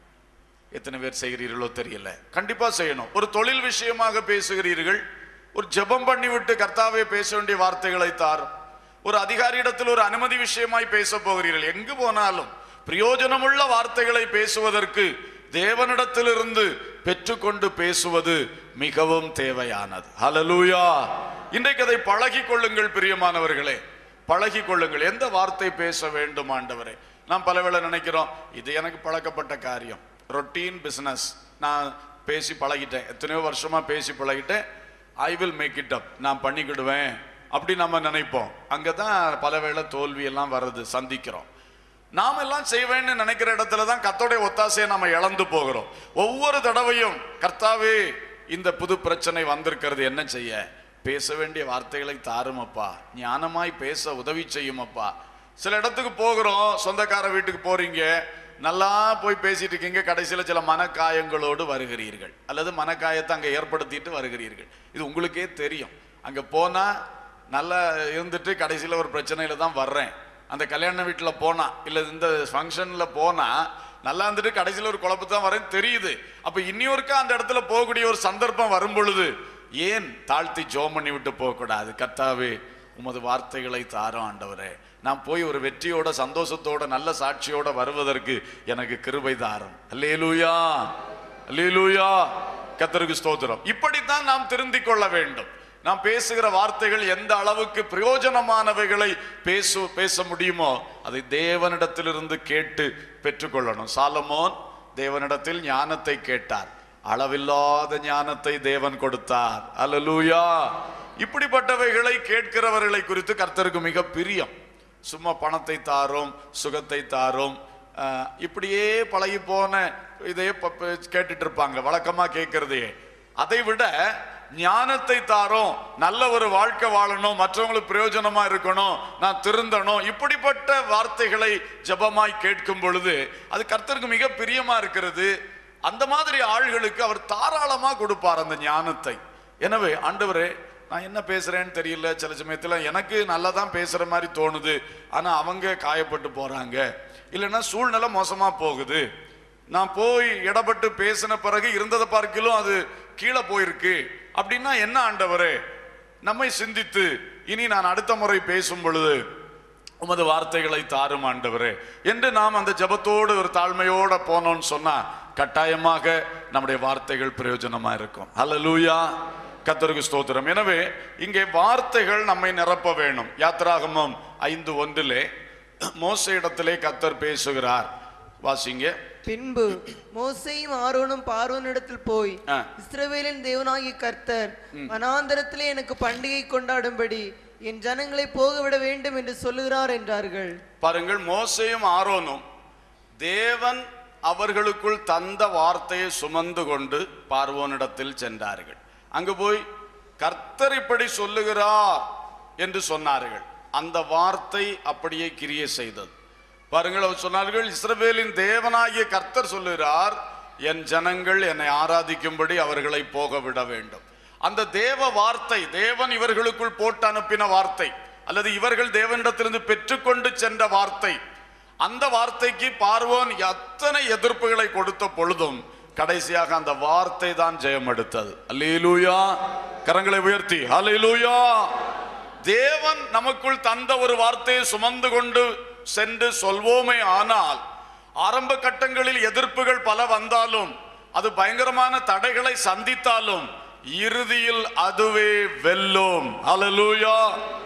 S1: எத்தனை பேர் செய்கிறீர்களோ தெரியல கண்டிப்பா செய்யணும் ஒரு தொழில் விஷயமாக பேசுகிறீர்கள் ஒரு ஜெபம் பண்ணிவிட்டு கர்த்தாவே பேச வேண்டிய வார்த்தைகளை தாரும் ஒரு அதிகாரியிடத்தில் ஒரு அனுமதி விஷயமாய் பேச போகிறீர்கள் எங்கு போனாலும் பிரயோஜனமுள்ள வார்த்தைகளை பேசுவதற்கு தேவனிடத்திலிருந்து பெற்றுக்கொண்டு பேசுவது மிகவும் தேவையானது ஹalleluya இன்றைக்கு அதை பழகிக் கொள்ளுங்கள் பிரியமானவர்களே பழகிக் கொள்ளுங்கள் எந்த வார்த்தை பேச வேண்டும் ஆண்டவரே நாம் பலவேளை நினைக்கிறோம் இது எனக்கு பழக்கப்பட்ட காரியம் ரொட்டீன் பிசினஸ் நான் பேசி பழகிட்டேன் எத்தனையோ வருஷமா பேசி பழகிட்டேன் I will make it up நான் பண்ணிக்கிடுவேன் அப்படி நம்ம நினைப்போம் அங்கதான் பலவேளை தோல்வி எல்லாம் வருது சந்திக்கிறோம் நாம் எல்லாம் செய்வேன்னு நினைக்கிற இடத்துல தான் கத்தோடைய ஒத்தாசையை நம்ம இழந்து போகிறோம் ஒவ்வொரு தடவையும் கர்த்தாவே இந்த புது பிரச்சனை வந்திருக்கிறது என்ன செய்ய பேச வேண்டிய வார்த்தைகளை தாருமப்பா ஞானமாய் பேச உதவி செய்யுமப்பா சில இடத்துக்கு போகிறோம் சொந்தக்கார வீட்டுக்கு போறீங்க நல்லா போய் பேசிட்டு இருக்கீங்க கடைசியில சில மனக்காயங்களோடு வருகிறீர்கள் அல்லது மனக்காயத்தை அங்க ஏற்படுத்திட்டு வருகிறீர்கள் இது உங்களுக்கே தெரியும் அங்க போனா நல்லா இருந்துட்டு கடைசியில ஒரு பிரச்சனையில தான் வர்றேன் அந்த கல்யாண வீட்டுல போனா இல்ல இந்த ஃபங்க்ஷன்ல போனா நல்லா இருந்துட்டு கடைசியில ஒரு குழப்பம் தான் வரேன் தெரியுது அப்ப இன்னியோருக்கா அந்த இடத்துல போகக்கூடிய ஒரு சந்தர்ப்பம் வரும் பொழுது ஏன் தாழ்த்தி ஜோம் பண்ணி விட்டு போகக்கூடாது கர்த்தாவே உமது வார்த்தைகளை தாரும் ஆண்டவரே நான் போய் ஒரு வெற்றியோட சந்தோஷத்தோட நல்ல சாட்சியோட வருவதற்கு எனக்கு கிருபை தாரும் அல்லேலூயா அல்லேலூயா கத்தருக்கு ஸ்தோத்திரம் இப்படித்தான் நாம் திருந்திக் கொள்ள வேண்டும் நாம் பேசுகிற வார்த்தைகள் எந்த அளவுக்கு பிரயோஜனமானவைகளை பேசு பேச முடியுமோ அதை தேவனிடத்திலிருந்து கேட்டு பெற்றுக்கொள்ளணும் சாலமோன் தேவனிடத்தில் ஞானத்தை கேட்டார் அளவில்லாத ஞானத்தை தேவன் கொடுத்தார் அல்லேலூயா இப்படிப்பட்டவைகளை கேட்கிறவர்களை குறித்து கர்த்தருக்கு மிக பிரியம் சும்மா பணத்தை தாரும் சுகத்தை தாரும் அஹ், இப்படியே பழகி போன இதையே ப- ப- கேட்டுட்டு இருப்பாங்க வழக்கமா கேட்கறதையே அதை விட ஞானத்தை தாரும் நல்ல ஒரு வாழ்க்கை வாழணும் மற்றவங்களுக்கு பிரயோஜனமா இருக்கணும் நான் திருந்தணும் இப்படிப்பட்ட வார்த்தைகளை ஜெபமாய் கேட்கும் பொழுது அது கர்த்தருக்கு மிக பிரியமா இருக்கிறது அந்த மாதிரி ஆள்களுக்கு அவர் தாராளமா கொடுப்பார் அந்த ஞானத்தை எனவே ஆண்டவரே நான் என்ன பேசுறேன்னு தெரியல சில சமயத்துல எனக்கு நல்லா தான் பேசுற மாதிரி தோணுது ஆனா அவங்க காயப்பட்டு போறாங்க இல்லைன்னா சூழ்நிலை மோசமா போகுது நான் போய் இடப்பட்டு பேசின பிறகு இருந்ததை பார்க்கிலும் அது கீழே போயிருக்கு அப்படின்னா என்ன ஆண்டவரே நம்மை சிந்தித்து இனி நான் அடுத்த முறை பேசும் பொழுது உமது வார்த்தைகளை தாரும் ஆண்டவரே என்று நாம் அந்த ஜெபத்தோடு ஒரு தாழ்மையோட போனோம்னு சொன்னா கட்டாயமாக நம்முடைய வார்த்தைகள் பிரயோஜனமா இருக்கும் ஹalleluya கத்தருக்கு ஸ்தோத்திரம் எனவே இங்கே வார்த்தைகள் நம்மை நிரப்ப வேணும் யாத்ராகமம் ஐந்து ஒன்றிலே மோச இடத்திலே கத்தர் பேசுகிறார் வாசிங்க
S3: பின்பு மோசேயும் ஆரோனும் பார்வோனிடத்தில் போய்
S1: ஆ.
S3: இஸ்ரவேலின் தேவனாகிய கர்த்தர் வனாந்தரத்திலே எனக்கு பண்டிகை கொண்டாடும்படி என் ஜனங்களை போகவிட வேண்டும் என்று சொல்லுகிறார் என்றார்கள்
S1: பாருங்கள் மோசேயும் ஆரோனும் தேவன் அவர்களுக்குள் தந்த வார்த்தையை சுமந்து கொண்டு பார்வோனிடத்தில் சென்றார்கள் அங்கு போய் கர்த்தர் இப்படி சொல்லுகிறார் என்று சொன்னார்கள் அந்த வார்த்தை அப்படியே கிரியை செய்தது பாருங்கள் அவர் சொன்னார்கள் இஸ்ரவேலின் தேவனாகிய கர்த்தர் சொல்லுகிறார் என் ஜனங்கள் என்னை ஆராதிக்கும்படி அவர்களை போக விட வேண்டும் அந்த தேவ வார்த்தை தேவன் இவர்களுக்குள் போட்டு அனுப்பின வார்த்தை அல்லது இவர்கள் தேவனிடத்திலிருந்து பெற்றுக்கொண்டு சென்ற வார்த்தை அந்த வார்த்தைக்கு பார்வோன் எத்தனை எதிர்ப்புகளை கொடுத்த பொழுதும் கடைசியாக அந்த வார்த்தை தான் ஜெயம் எடுத்தது அல்லேலூயா கரங்களை உயர்த்தி அல்லேலூயா தேவன் நமக்குள் தந்த ஒரு வார்த்தையை சுமந்து கொண்டு சென்று சொல்வோமே ஆனால் ஆரம்ப கட்டங்களில் எதிர்ப்புகள் பல வந்தாலும் அது பயங்கரமான தடைகளை சந்தித்தாலும் இறுதியில் அதுவே வெல்லும் ஹalleluya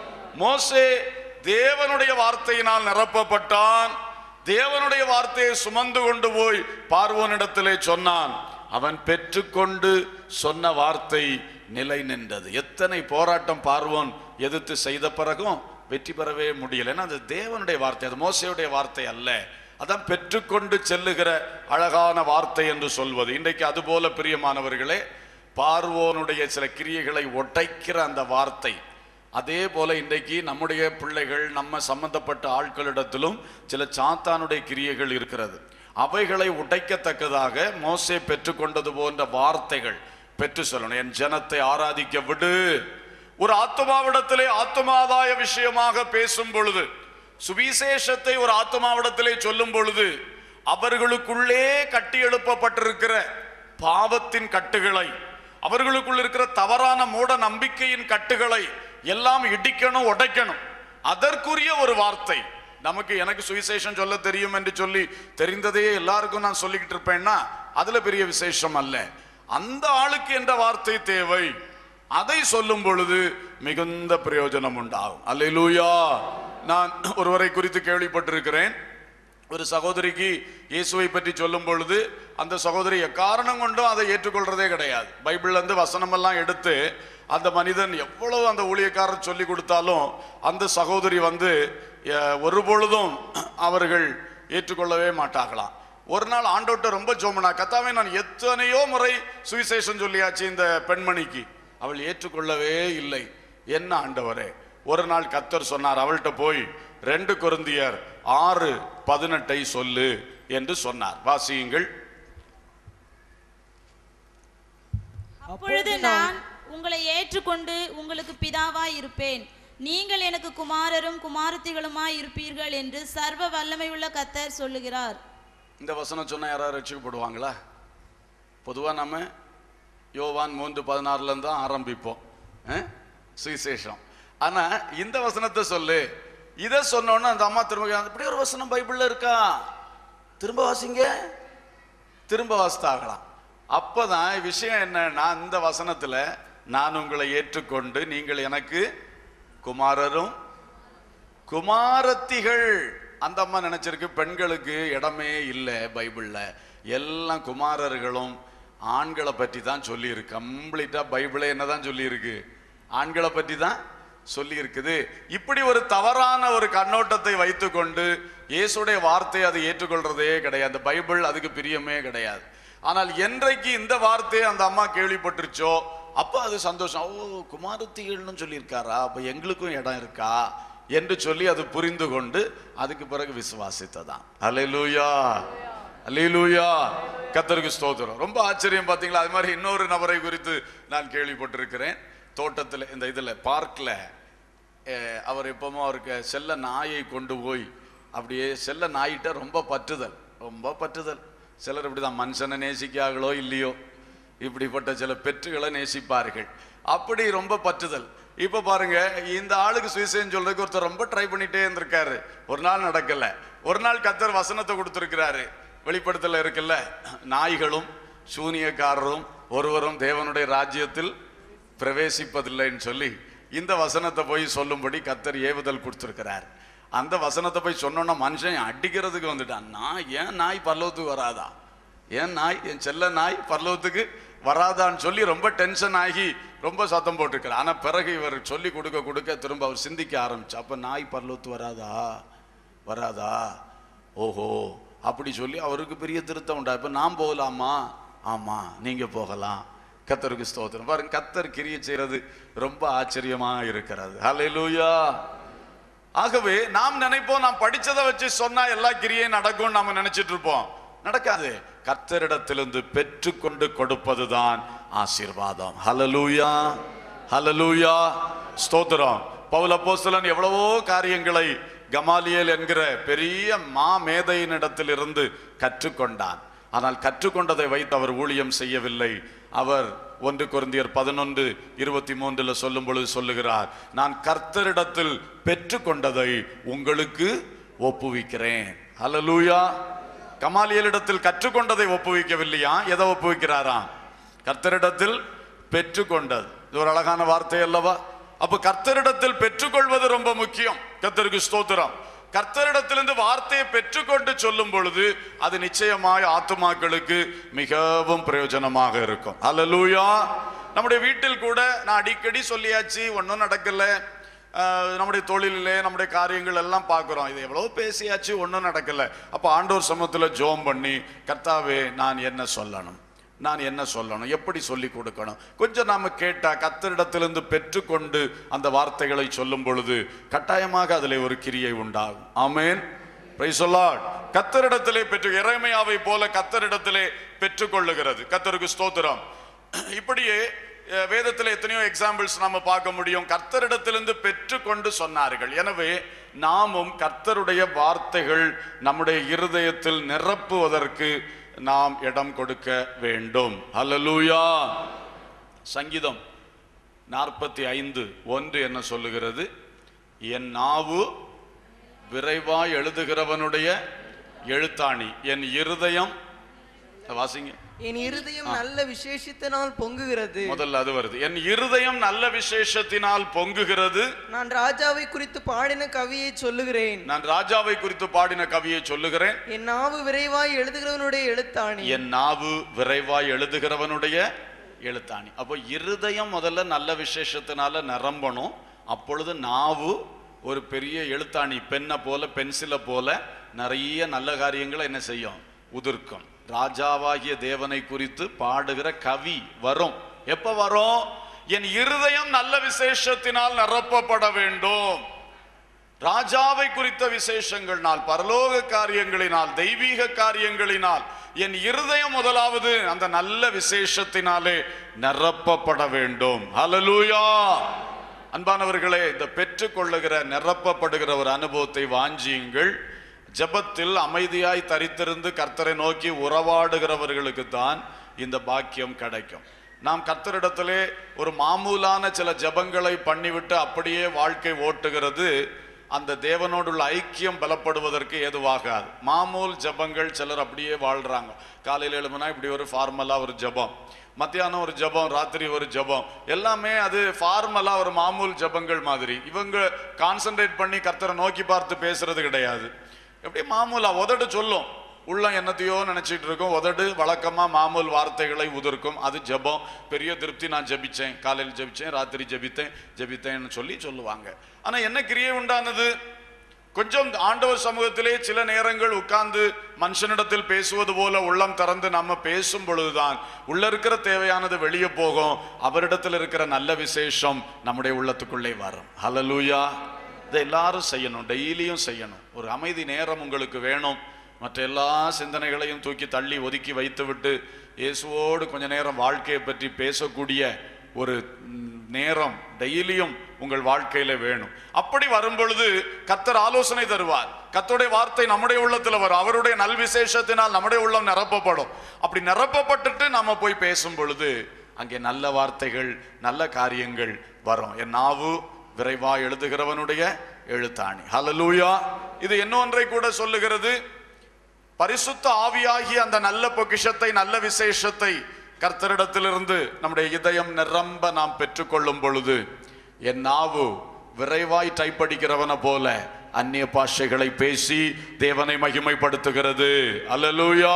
S1: மோசே தேவனுடைய வார்த்தையினால் நிரப்பப்பட்டான் தேவனுடைய வார்த்தையை சுமந்து கொண்டு போய் பார்வோனிடத்திலே சொன்னான் அவன் பெற்றுக்கொண்டு சொன்ன வார்த்தை நிலை நின்றது எத்தனை போராட்டம் பார்வோன் எதிர்த்து செய்த பிறகும் வெற்றி பெறவே முடியல ஏன்னா அது தேவனுடைய வார்த்தை அது மோசையுடைய வார்த்தை அல்ல அதான் பெற்றுக்கொண்டு செல்லுகிற அழகான வார்த்தை என்று சொல்வது இன்றைக்கு அதுபோல பிரியமானவர்களே பார்வோனுடைய சில கிரியைகளை ஒட்டைக்கிற அந்த வார்த்தை அதே போல இன்றைக்கு நம்முடைய பிள்ளைகள் நம்ம சம்பந்தப்பட்ட ஆட்களிடத்திலும் சில சாத்தானுடைய கிரியைகள் இருக்கிறது அவைகளை உடைக்கத்தக்கதாக மோசே பெற்றுக்கொண்டது போன்ற வார்த்தைகள் பெற்று சொல்லணும் என் ஜனத்தை ஆராதிக்க விடு ஒரு ஆத்மாவிடத்திலே ஆத்மாதாய விஷயமாக பேசும் பொழுது சுவிசேஷத்தை ஒரு ஆத்மாவிடத்திலே சொல்லும் பொழுது அவர்களுக்குள்ளே கட்டி எழுப்பப்பட்டிருக்கிற பாவத்தின் கட்டுகளை அவர்களுக்குள் இருக்கிற தவறான மூட நம்பிக்கையின் கட்டுகளை எல்லாம் இடிக்கணும் உடைக்கணும் அதற்குரிய ஒரு வார்த்தை நமக்கு எனக்கு சுவிசேஷம் சொல்ல தெரியும் என்று சொல்லி தெரிந்ததையே எல்லாருக்கும் நான் சொல்லிக்கிட்டு இருப்பேன்னா அதுல பெரிய விசேஷம் அல்ல அந்த ஆளுக்கு என்ற வார்த்தை தேவை அதை சொல்லும் பொழுது மிகுந்த பிரயோஜனம் உண்டாகும் அல்லேலூயா நான் ஒருவரை குறித்து கேள்விப்பட்டிருக்கிறேன் ஒரு சகோதரிக்கு இயேசுவை பற்றி சொல்லும் பொழுது அந்த சகோதரி எக்காரணம் கொண்டும் அதை ஏற்றுக்கொள்றதே கிடையாது பைபிள்ல இருந்து வசனமெல்லாம் எடுத்து அந்த மனிதன் எவ்வளவு அந்த ஊழியக்காரர் சொல்லி கொடுத்தாலும் அந்த சகோதரி வந்து அஹ், ஒரு பொழுதும் அவர்கள் ஏற்றுக்கொள்ளவே மாட்டாங்களாம் ஒரு நாள் ஆண்டோட்ட ரொம்ப ஜோமனா கத்தாவே நான் எத்தனையோ முறை சுவிசேஷம் சொல்லியாச்சு இந்த பெண்மணிக்கு அவள் ஏற்றுக்கொள்ளவே இல்லை என்ன ஆண்டவரே ஒரு நாள் கத்தர் சொன்னார் அவள்கிட்ட போய் ரெண்டு கொருந்தியர் ஆறு பதினெட்டை சொல்லு என்று சொன்னார் வாசியுங்கள்
S2: அப்பொழுது நான் உங்களை ஏற்றுக்கொண்டு உங்களுக்கு பிதாவாய் இருப்பேன் நீங்கள் எனக்கு குமாரரும் குமாரத்திகளுமாய் இருப்பீர்கள் என்று சர்வ வல்லமையுள்ள கத்தர் சொல்லுகிறார்
S1: இந்த வசனம் சொன்னா யாராவது ரட்சிக்கப்படுவாங்களா பொதுவா நம்ம யோவான் மூன்று பதினாறுல இருந்து தான் ஆரம்பிப்போம் அஹ்? சுவிசேஷம் ஆனா இந்த வசனத்தை சொல்லு இதை சொன்னோன்னா அந்த அம்மா திரும்ப இப்படி ஒரு வசனம் பைபிள்ல இருக்கா திரும்ப வாசிங்க திரும்ப வாசித்தாகலாம் அப்பதான் விஷயம் என்னன்னா இந்த வசனத்துல நான் உங்களை ஏற்றுக்கொண்டு நீங்கள் எனக்கு குமாரரும் குமாரத்திகள் அந்த அம்மா நினைச்சிருக்கு பெண்களுக்கு இடமே இல்லை பைபிள்ல எல்லாம் குமாரர்களும் ஆண்களை பற்றி தான் சொல்லியிருக்கு கம்ப்ளீட்டா பைபிளே என்னதான் சொல்லியிருக்கு ஆண்களை பற்றி தான் சொல்லி இருக்குது இப்படி ஒரு தவறான ஒரு கண்ணோட்டத்தை வைத்துக்கொண்டு இயேசுடைய வார்த்தையை அதை ஏற்றுக்கொள்றதே கிடையாது பைபிள் அதுக்கு பிரியமே கிடையாது ஆனால் என்றைக்கு இந்த வார்த்தையை அந்த அம்மா கேள்விப்பட்டுருச்சோ அப்போ அது சந்தோஷம் ஓ குமாரத்திகள்னு சொல்லியிருக்காரா அப்போ எங்களுக்கும் இடம் இருக்கா என்று சொல்லி அது புரிந்து கொண்டு அதுக்கு பிறகு விசுவாசித்ததான் அல்லேலூயா அல்லேலூயா கத்தருக்கு ஸ்தோத்திரம் ரொம்ப ஆச்சரியம் பார்த்தீங்களா அது மாதிரி இன்னொரு நபரை குறித்து நான் கேள்விப்பட்டிருக்கிறேன் தோட்டத்தில் இந்த இதில் பார்க்கில் அவர் எப்பவுமே அவருக்கு செல்ல நாயை கொண்டு போய் அப்படியே செல்ல நாயிட்ட ரொம்ப பற்றுதல் ரொம்ப பற்றுதல் சிலர் இப்படி தான் மனுஷனை நேசிக்காங்களோ இல்லையோ இப்படிப்பட்ட சில பெற்றுகளை நேசிப்பார்கள் அப்படி ரொம்ப பற்றுதல் இப்ப பாருங்க இந்த ஆளுக்கு சுவிசேஷம் சொல்றதுக்கு ஒருத்தர் ரொம்ப ட்ரை பண்ணிட்டே இருந்திருக்காரு ஒரு நாள் நடக்கல ஒரு நாள் கத்தர் வசனத்தை கொடுத்திருக்கிறாரு வெளிப்படுத்தல இருக்குல்ல நாய்களும் சூனியக்காரரும் ஒருவரும் தேவனுடைய ராஜ்யத்தில் பிரவேசிப்பதில்லைன்னு சொல்லி இந்த வசனத்தை போய் சொல்லும்படி கத்தர் ஏவுதல் கொடுத்திருக்கிறார் அந்த வசனத்தை போய் சொன்னோன்னா மனுஷன் அடிக்கிறதுக்கு வந்துட்டான் நான் ஏன் நாய் பல்லவத்துக்கு வராதா ஏன் நாய் என் செல்ல நாய் பரலோகத்துக்கு வராதான்னு சொல்லி ரொம்ப டென்ஷன் ஆகி ரொம்ப சத்தம் போட்டிருக்கிறார் ஆனா பிறகு இவர் சொல்லி கொடுக்க கொடுக்க திரும்ப அவர் சிந்திக்க ஆரம்பிச்சு அப்ப நாய் பரலோகத்து வராதா வராதா ஓஹோ அப்படி சொல்லி அவருக்கு பெரிய திருத்தம் உண்டா இப்ப நான் போகலாமா ஆமா நீங்க போகலாம் கத்தருக்கு ஸ்தோத்திரம் பாருங்க கத்தர் கிரியை செய்யறது ரொம்ப ஆச்சரியமா இருக்கிறது ஹalleluya ஆகவே நாம் நினைப்போம் நாம் படிச்சதை வச்சு சொன்னா எல்லா கிரியும் நடக்கும் நாம நினைச்சிட்டு இருப்போம் நடக்காது கர்த்தரிடத்திலிருந்து பெற்றுக்கொண்டு கொடுப்பதுதான் ஆசீர்வாதம் ஹalleluya ஹalleluya ஸ்தோத்திரம் பவுல் அப்போஸ்தலன் எவ்வளவோ காரியங்களை கமாலியேல் என்கிற பெரிய மா மேதையினிடத்திலிருந்து கற்றுக்கொண்டான் ஆனால் கற்றுக்கொண்டதை வைத்து அவர் ஊழியம் செய்யவில்லை அவர் ஒன்று கொரிந்தியர் பதினொன்று இருபத்தி மூன்றுல சொல்லும் பொழுது சொல்லுகிறார் நான் கர்த்தரிடத்தில் பெற்றுக்கொண்டதை உங்களுக்கு ஒப்புவிக்கிறேன் ஹalleluya கமாலியலிடத்தில் கற்றுக்கொண்டதை ஒப்புவிக்கவில்லையா எதை ஒப்புவிக்கிறாராம் கர்த்தரிடத்தில் பெற்றுக்கொண்டது இது ஒரு அழகான வார்த்தை அல்லவா அப்ப கர்த்தரிடத்தில் பெற்றுக்கொள்வது ரொம்ப முக்கியம் கர்த்தருக்கு ஸ்தோத்திரம் கர்த்தரிடத்திலிருந்து வார்த்தையை பெற்றுக்கொண்டு சொல்லும் பொழுது அது நிச்சயமாய் ஆத்துமாக்களுக்கு மிகவும் பிரயோஜனமாக இருக்கும் அல்லலூயா நம்முடைய வீட்டில் கூட நான் அடிக்கடி சொல்லியாச்சு ஒன்றும் நடக்கல ஆஹ் நம்முடைய தொழிலிலே நம்முடைய காரியங்கள் எல்லாம் பார்க்குறோம் இது எவ்வளோ பேசியாச்சு ஒன்றும் நடக்கல அப்போ ஆண்டோர் சமூகத்தில் ஜோம் பண்ணி கர்த்தாவே நான் என்ன சொல்லணும் நான் என்ன சொல்லணும் எப்படி சொல்லி கொடுக்கணும் கொஞ்சம் நாம கேட்டா கத்தரிடத்திலிருந்து பெற்றுக்கொண்டு அந்த வார்த்தைகளை சொல்லும் பொழுது கட்டாயமாக அதிலே ஒரு கிரியை உண்டாகும் ஆமேன் Praise the Lord. கத்தரிடத்திலே பெற்று இறைமையாவை போல கத்தரிடத்திலே பெற்றுக்கொள்ளுகிறது கத்தருக்கு ஸ்தோத்திரம் இப்படியே அஹ், வேதத்தில் எத்தனையோ எக்ஸாம்பிள்ஸ் நாம பார்க்க முடியும் கர்த்தரிடத்திலிருந்து பெற்றுக்கொண்டு சொன்னார்கள் எனவே நாமும் கர்த்தருடைய வார்த்தைகள் நம்முடைய இருதயத்தில் நிரப்புவதற்கு நாம் இடம் கொடுக்க வேண்டும் ஹalleluya சங்கீதம் நாற்பத்தி ஐந்து ஒன்று என்ன சொல்லுகிறது என் நாவு விரைவாய் எழுதுகிறவனுடைய எழுத்தாணி என் இருதயம் வாசிங்க
S3: என் இருதயம் நல்ல விசேஷத்தினால் பொங்குகிறது
S1: முதல்ல அது வருது என் இருதயம் நல்ல விசேஷத்தினால் பொங்குகிறது
S3: நான் ராஜாவை குறித்து பாடின கவியை சொல்லுகிறேன்
S1: நான் ராஜாவை குறித்து பாடின கவியை சொல்லுகிறேன்
S3: என் நாவு விரைவாய் எழுதுகிறவனுடைய எழுத்தாணி
S1: என் நாவு விரைவாய் எழுதுகிறவனுடைய எழுத்தாணி அப்போ இருதயம் முதல்ல நல்ல விசேஷத்தினால நிரம்பணும் அப்பொழுது நாவு ஒரு பெரிய எழுத்தாணி பெண்ணை போல பென்சிலை போல நிறைய நல்ல காரியங்களை என்ன செய்யும் உதிர்க்கும் ராஜாவாகிய தேவனை குறித்து பாடுகிற கவி வரும் எப்ப வரும் என் இருதயம் நல்ல விசேஷத்தினால் நிரப்பப்பட வேண்டும் ராஜாவை குறித்த விசேஷங்கள்னால் பரலோக காரியங்களினால் தெய்வீக காரியங்களினால் என் இருதயம் முதலாவது அந்த நல்ல விசேஷத்தினாலே நிரப்பப்பட வேண்டும் ஹalleluya அன்பானவர்களே இந்த பெற்றுக்கொள்ளுகிற நிரப்பப்படுகிற ஒரு அனுபவத்தை வாஞ்சியுங்கள் ஜெபத்தில் அமைதியாய் தரித்திருந்து கர்த்தரை நோக்கி உறவாடுகிறவர்களுக்கு தான் இந்த பாக்கியம் கிடைக்கும் நாம் கர்த்தரிடத்திலே ஒரு மாமூலான சில ஜெபங்களை பண்ணிவிட்டு அப்படியே வாழ்க்கை ஓட்டுகிறது அந்த தேவனோடுள்ள ஐக்கியம் பலப்படுவதற்கு ஏதுவாகாது மாமூல் ஜெபங்கள் சிலர் அப்படியே வாழ்றாங்க காலையில் எழுப்புனா இப்படி ஒரு ஃபார்மலா ஒரு ஜெபம் மத்தியானம் ஒரு ஜெபம் ராத்திரி ஒரு ஜெபம் எல்லாமே அது ஃபார்மலா ஒரு மாமூல் ஜெபங்கள் மாதிரி இவங்க கான்சென்ட்ரேட் பண்ணி கர்த்தரை நோக்கி பார்த்து பேசுறது கிடையாது எப்படி மாமூலா உதடு சொல்லும் உள்ளம் என்னத்தையோ நினைச்சிட்டு இருக்கும் உதடு வழக்கமா மாமூல் வார்த்தைகளை உதிர்க்கும் அது ஜெபம் பெரிய திருப்தி நான் ஜெபிச்சேன் காலையில் ஜெபிச்சேன் ராத்திரி ஜெபித்தேன் ஜெபித்தேன்னு சொல்லி சொல்லுவாங்க ஆனா என்ன கிரியை உண்டானது கொஞ்சம் ஆண்டவர் சமூகத்திலே சில நேரங்கள் உட்கார்ந்து மனுஷனிடத்தில் பேசுவது போல உள்ளம் திறந்து நம்ம பேசும் பொழுதுதான் உள்ள இருக்கிற தேவையானது வெளியே போகும் அவரிடத்தில் இருக்கிற நல்ல விசேஷம் நம்முடைய உள்ளத்துக்குள்ளே வரும் ஹalleluya இதை எல்லாரும் செய்யணும் டெய்லியும் செய்யணும் ஒரு அமைதி நேரம் உங்களுக்கு வேணும் மற்ற எல்லா சிந்தனைகளையும் தூக்கி தள்ளி ஒதுக்கி வைத்துவிட்டு இயேசுவோடு கொஞ்ச நேரம் வாழ்க்கையை பற்றி பேசக்கூடிய ஒரு ம், நேரம் டெய்லியும் உங்கள் வாழ்க்கையில வேணும் அப்படி வரும் பொழுது கத்தர் ஆலோசனை தருவார் கத்தருடைய வார்த்தை நம்முடைய உள்ளத்துல வரும் அவருடைய நல் விசேஷத்தினால் நம்முடைய உள்ளம் நிரப்பப்படும் அப்படி நிரப்பப்பட்டுட்டு நாம போய் பேசும் பொழுது அங்கே நல்ல வார்த்தைகள் நல்ல காரியங்கள் வரும் என் நாவு விரைவா எழுதுகிறவனுடைய எழுத்தாணி ஹalleluya இது இன்னொன்றை கூட சொல்லுகிறது பரிசுத்த ஆவியாகிய அந்த நல்ல பொக்கிஷத்தை நல்ல விசேஷத்தை கர்த்தரிடத்திலிருந்து நம்முடைய இதயம் நிரம்ப நாம் பெற்றுக்கொள்ளும் பொழுது என் நாவு விரைவாய் டைப் அடிக்கிறவன போல அந்நிய பாஷைகளை பேசி தேவனை மகிமைப்படுத்துகிறது அல்லேலூயா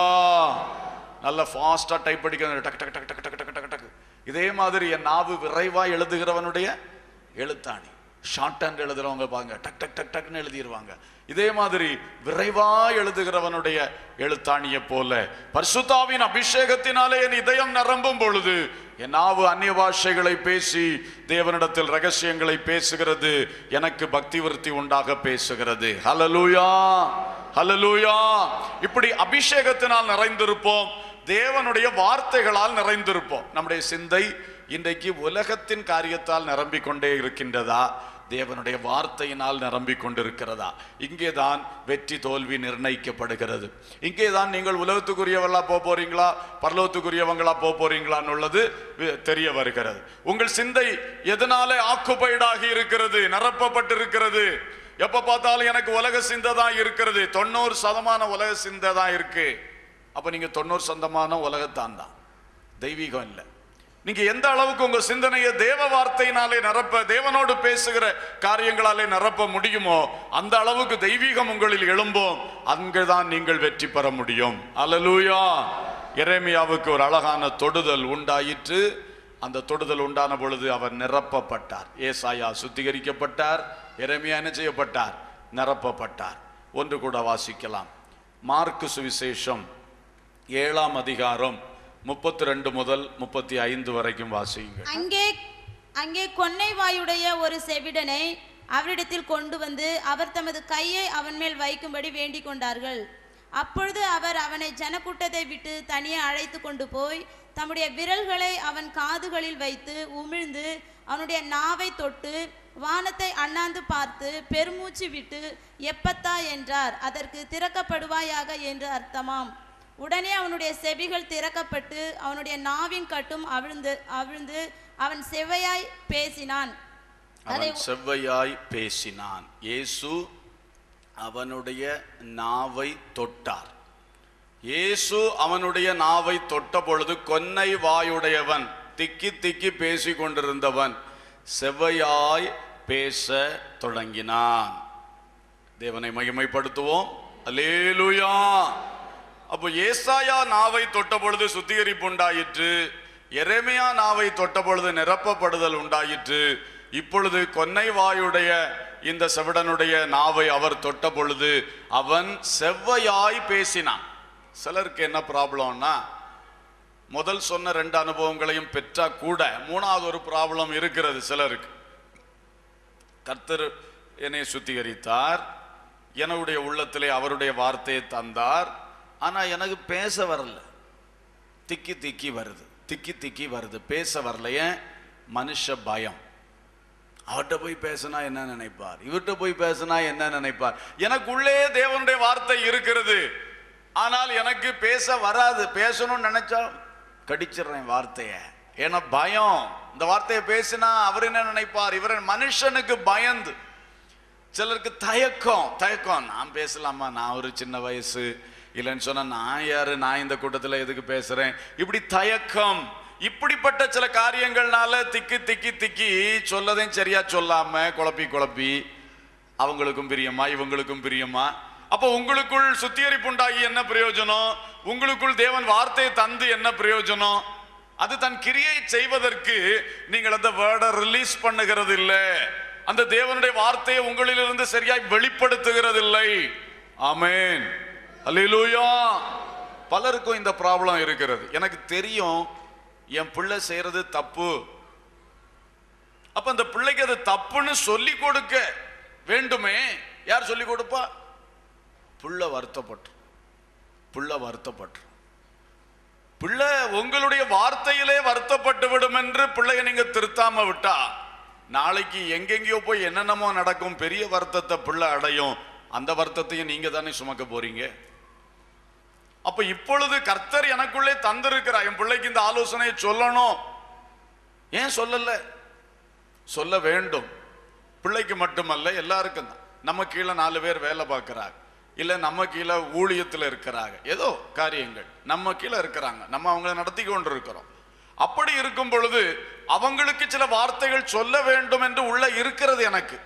S1: நல்ல ஃபாஸ்டா டைப் அடிக்கிறது டக் டக் டக் டக் டக் டக் டக் டக் இதே மாதிரி என் நாவு விரைவாய் எழுதுகிறவனுடைய எழுத்தாணி ஷார்ட் ஹேண்ட் எழுதுறவங்க பாருங்க டக் டக் டக் டக்னு எழுதிடுவாங்க இதே மாதிரி விரைவா எழுதுகிறவனுடைய எழுத்தாணியை போல பரிசுத்தாவின் அபிஷேகத்தினாலே என் இதயம் நிரம்பும் பொழுது என் நாவு அந்நிய பாஷைகளை பேசி தேவனிடத்தில் ரகசியங்களை பேசுகிறது எனக்கு பக்தி விருத்தி உண்டாக பேசுகிறது ஹalleluya ஹalleluya இப்படி அபிஷேகத்தினால் நிறைந்திருப்போம் தேவனுடைய வார்த்தைகளால் நிறைந்திருப்போம் நம்முடைய சிந்தை இன்றைக்கு உலகத்தின் காரியத்தால் நிரம்பிக் கொண்டே இருக்கின்றதா தேவனுடைய வார்த்தையினால் நிரம்பிக் கொண்டிருக்கிறதா இங்கேதான் வெற்றி தோல்வி நிர்ணயிக்கப்படுகிறது இங்கேதான் நீங்கள் உலகத்துக்குரியவங்களா போக போறீங்களா பரலோகத்துக்குரியவங்களா போக போறீங்களான்னு உள்ளது வி- தெரிய வருகிறது உங்கள் சிந்தை எதனாலே ஆக்குபைடாகி இருக்கிறது நிரப்பப்பட்டிருக்கிறது எப்ப பார்த்தாலும் எனக்கு உலக சிந்தை தான் இருக்கிறது தொண்ணூறு சதமான உலக சிந்தை தான் இருக்கு அப்ப நீங்க தொண்ணூறு சதமான உலகத்தான் தான் தெய்வீகம் இல்லை நீங்க எந்த அளவுக்கு உங்க சிந்தனையை தேவ வார்த்தையினாலே நிரப்ப தேவனோடு பேசுகிற காரியங்களாலே நிரப்ப முடியுமோ அந்த அளவுக்கு தெய்வீகம் உங்களில் எழும்போம் அங்குதான் நீங்கள் வெற்றி பெற முடியும் அல்லேலூயா எரேமியாவுக்கு ஒரு அழகான தொடுதல் உண்டாயிற்று அந்த தொடுதல் உண்டான பொழுது அவர் நிரப்பப்பட்டார் ஏசாயா சுத்திகரிக்கப்பட்டார் எரேமியா என்ன செய்யப்பட்டார் நிரப்பப்பட்டார் ஒன்று கூட வாசிக்கலாம் மார்க்கு சுவிசேஷம் ஏழாம் அதிகாரம் முப்பத்தி ரெண்டு முதல் முப்பத்தி ஐந்து வரைக்கும் வாசியுங்கள்
S2: அங்கே அங்கே கொன்னை வாயுடைய ஒரு செவிடனை அவரிடத்தில் கொண்டு வந்து அவர் தமது கையை அவன் மேல் வைக்கும்படி வேண்டிக் கொண்டார்கள் அப்பொழுது அவர் அவனை ஜனக்கூட்டத்தை விட்டு தனியே அழைத்து கொண்டு போய் தம்முடைய விரல்களை அவன் காதுகளில் வைத்து உமிழ்ந்து அவனுடைய நாவை தொட்டு வானத்தை அண்ணாந்து பார்த்து பெருமூச்சு விட்டு எப்பத்தா என்றார் அதற்கு திறக்கப்படுவாயாக என்று அர்த்தமாம் உடனே அவனுடைய செவிகள் திறக்கப்பட்டு அவனுடைய நாவின் கட்டும் அவிழ்ந்து அவிழ்ந்து அவன் செவ்வையாய் பேசினான் அதை
S1: அவன் செவ்வையாய் பேசினான் இயேசு அவனுடைய நாவை தொட்டார் இயேசு அவனுடைய நாவை தொட்ட பொழுது கொன்னை வாயுடையவன் திக்கி திக்கி பேசி கொண்டிருந்தவன் செவ்வையாய் பேச தொடங்கினான் தேவனை மகிமைப்படுத்துவோம் அல்லேலூயா அப்போ ஏசாயா நாவை தொட்ட பொழுது சுத்திகரிப்பு உண்டாயிற்று எரேமியா நாவை தொட்ட பொழுது நிரப்பப்படுதல் உண்டாயிற்று இப்பொழுது கொன்னை வாயுடைய இந்த செவிடனுடைய நாவை அவர் தொட்ட பொழுது அவன் செவ்வையாய் பேசினான் சிலருக்கு என்ன ப்ராப்ளம்னா முதல் சொன்ன ரெண்டு அனுபவங்களையும் பெற்றா கூட மூணாவது ஒரு ப்ராப்ளம் இருக்கிறது சிலருக்கு கர்த்தர் என்னை சுத்திகரித்தார் என்னுடைய உள்ளத்திலே அவருடைய வார்த்தையை தந்தார் ஆனா எனக்கு பேச வரல திக்கி திக்கி வருது திக்கி திக்கி வருது பேச வரல ஏன் மனுஷ பயம் அவர்கிட்ட போய் பேசினா என்ன நினைப்பார் இவர்கிட்ட போய் பேசினா என்ன நினைப்பார் எனக்குள்ளே தேவனுடைய வார்த்தை இருக்கிறது ஆனால் எனக்கு பேச வராது பேசணும்னு நினைச்சா கடிச்சிடுறேன் வார்த்தையை ஏன்னா பயம் இந்த வார்த்தையை பேசினா அவர் என்ன நினைப்பார் இவர் மனுஷனுக்கு பயந்து சிலருக்கு தயக்கம் தயக்கம் நான் பேசலாமா நான் ஒரு சின்ன வயசு இல்லைன்னு சொன்னா நான் யாரு நான் இந்த கூட்டத்தில் எதுக்கு பேசுறேன் இப்படி தயக்கம் இப்படிப்பட்ட சில காரியங்கள்னால திக்கி திக்கி திக்கி சொல்லதையும் சரியா சொல்லாம குழப்பி குழப்பி அவங்களுக்கும் பிரியமா இவங்களுக்கும் பிரியமா அப்போ உங்களுக்குள் சுத்திகரிப்பு உண்டாகி என்ன பிரயோஜனம் உங்களுக்குள் தேவன் வார்த்தையை தந்து என்ன பிரயோஜனம் அது தன் கிரியை செய்வதற்கு நீங்கள் அந்த வேர்டை ரிலீஸ் பண்ணுகிறது இல்லை அந்த தேவனுடைய வார்த்தையை உங்களிலிருந்து சரியாய் வெளிப்படுத்துகிறது இல்லை ஆமென் அல்லேலூயா பலருக்கும் இந்த ப்ராப்ளம் இருக்கிறது எனக்கு தெரியும் என் பிள்ளை செய்யறது தப்பு அப்ப அந்த பிள்ளைக்கு அது தப்புன்னு சொல்லி கொடுக்க வேண்டுமே யார் சொல்லி கொடுப்பா புள்ள வருத்தப்பட்டு புள்ள வருத்தப்பட்டு பிள்ளை உங்களுடைய வார்த்தையிலே வருத்தப்பட்டு விடும் என்று பிள்ளைய நீங்க திருத்தாம விட்டா நாளைக்கு எங்கெங்கேயோ போய் என்னென்னமோ நடக்கும் பெரிய வருத்தத்தை பிள்ளை அடையும் அந்த வருத்தத்தையும் நீங்க தானே சுமக்க போறீங்க அப்ப இப்பொழுது கர்த்தர் எனக்குள்ளே தந்திருக்கிறார் என் பிள்ளைக்கு இந்த ஆலோசனையை சொல்லணும் ஏன் சொல்லல சொல்ல வேண்டும் பிள்ளைக்கு மட்டுமல்ல எல்லாருக்கும் தான் நம்ம கீழே நாலு பேர் வேலை பார்க்கறாங்க இல்ல நம்ம கீழே ஊழியத்துல இருக்கிறாங்க ஏதோ காரியங்கள் நம்ம கீழே இருக்கிறாங்க நம்ம அவங்கள நடத்தி கொண்டு இருக்கிறோம் அப்படி இருக்கும் பொழுது அவங்களுக்கு சில வார்த்தைகள் சொல்ல வேண்டும் என்று உள்ள இருக்கிறது எனக்கு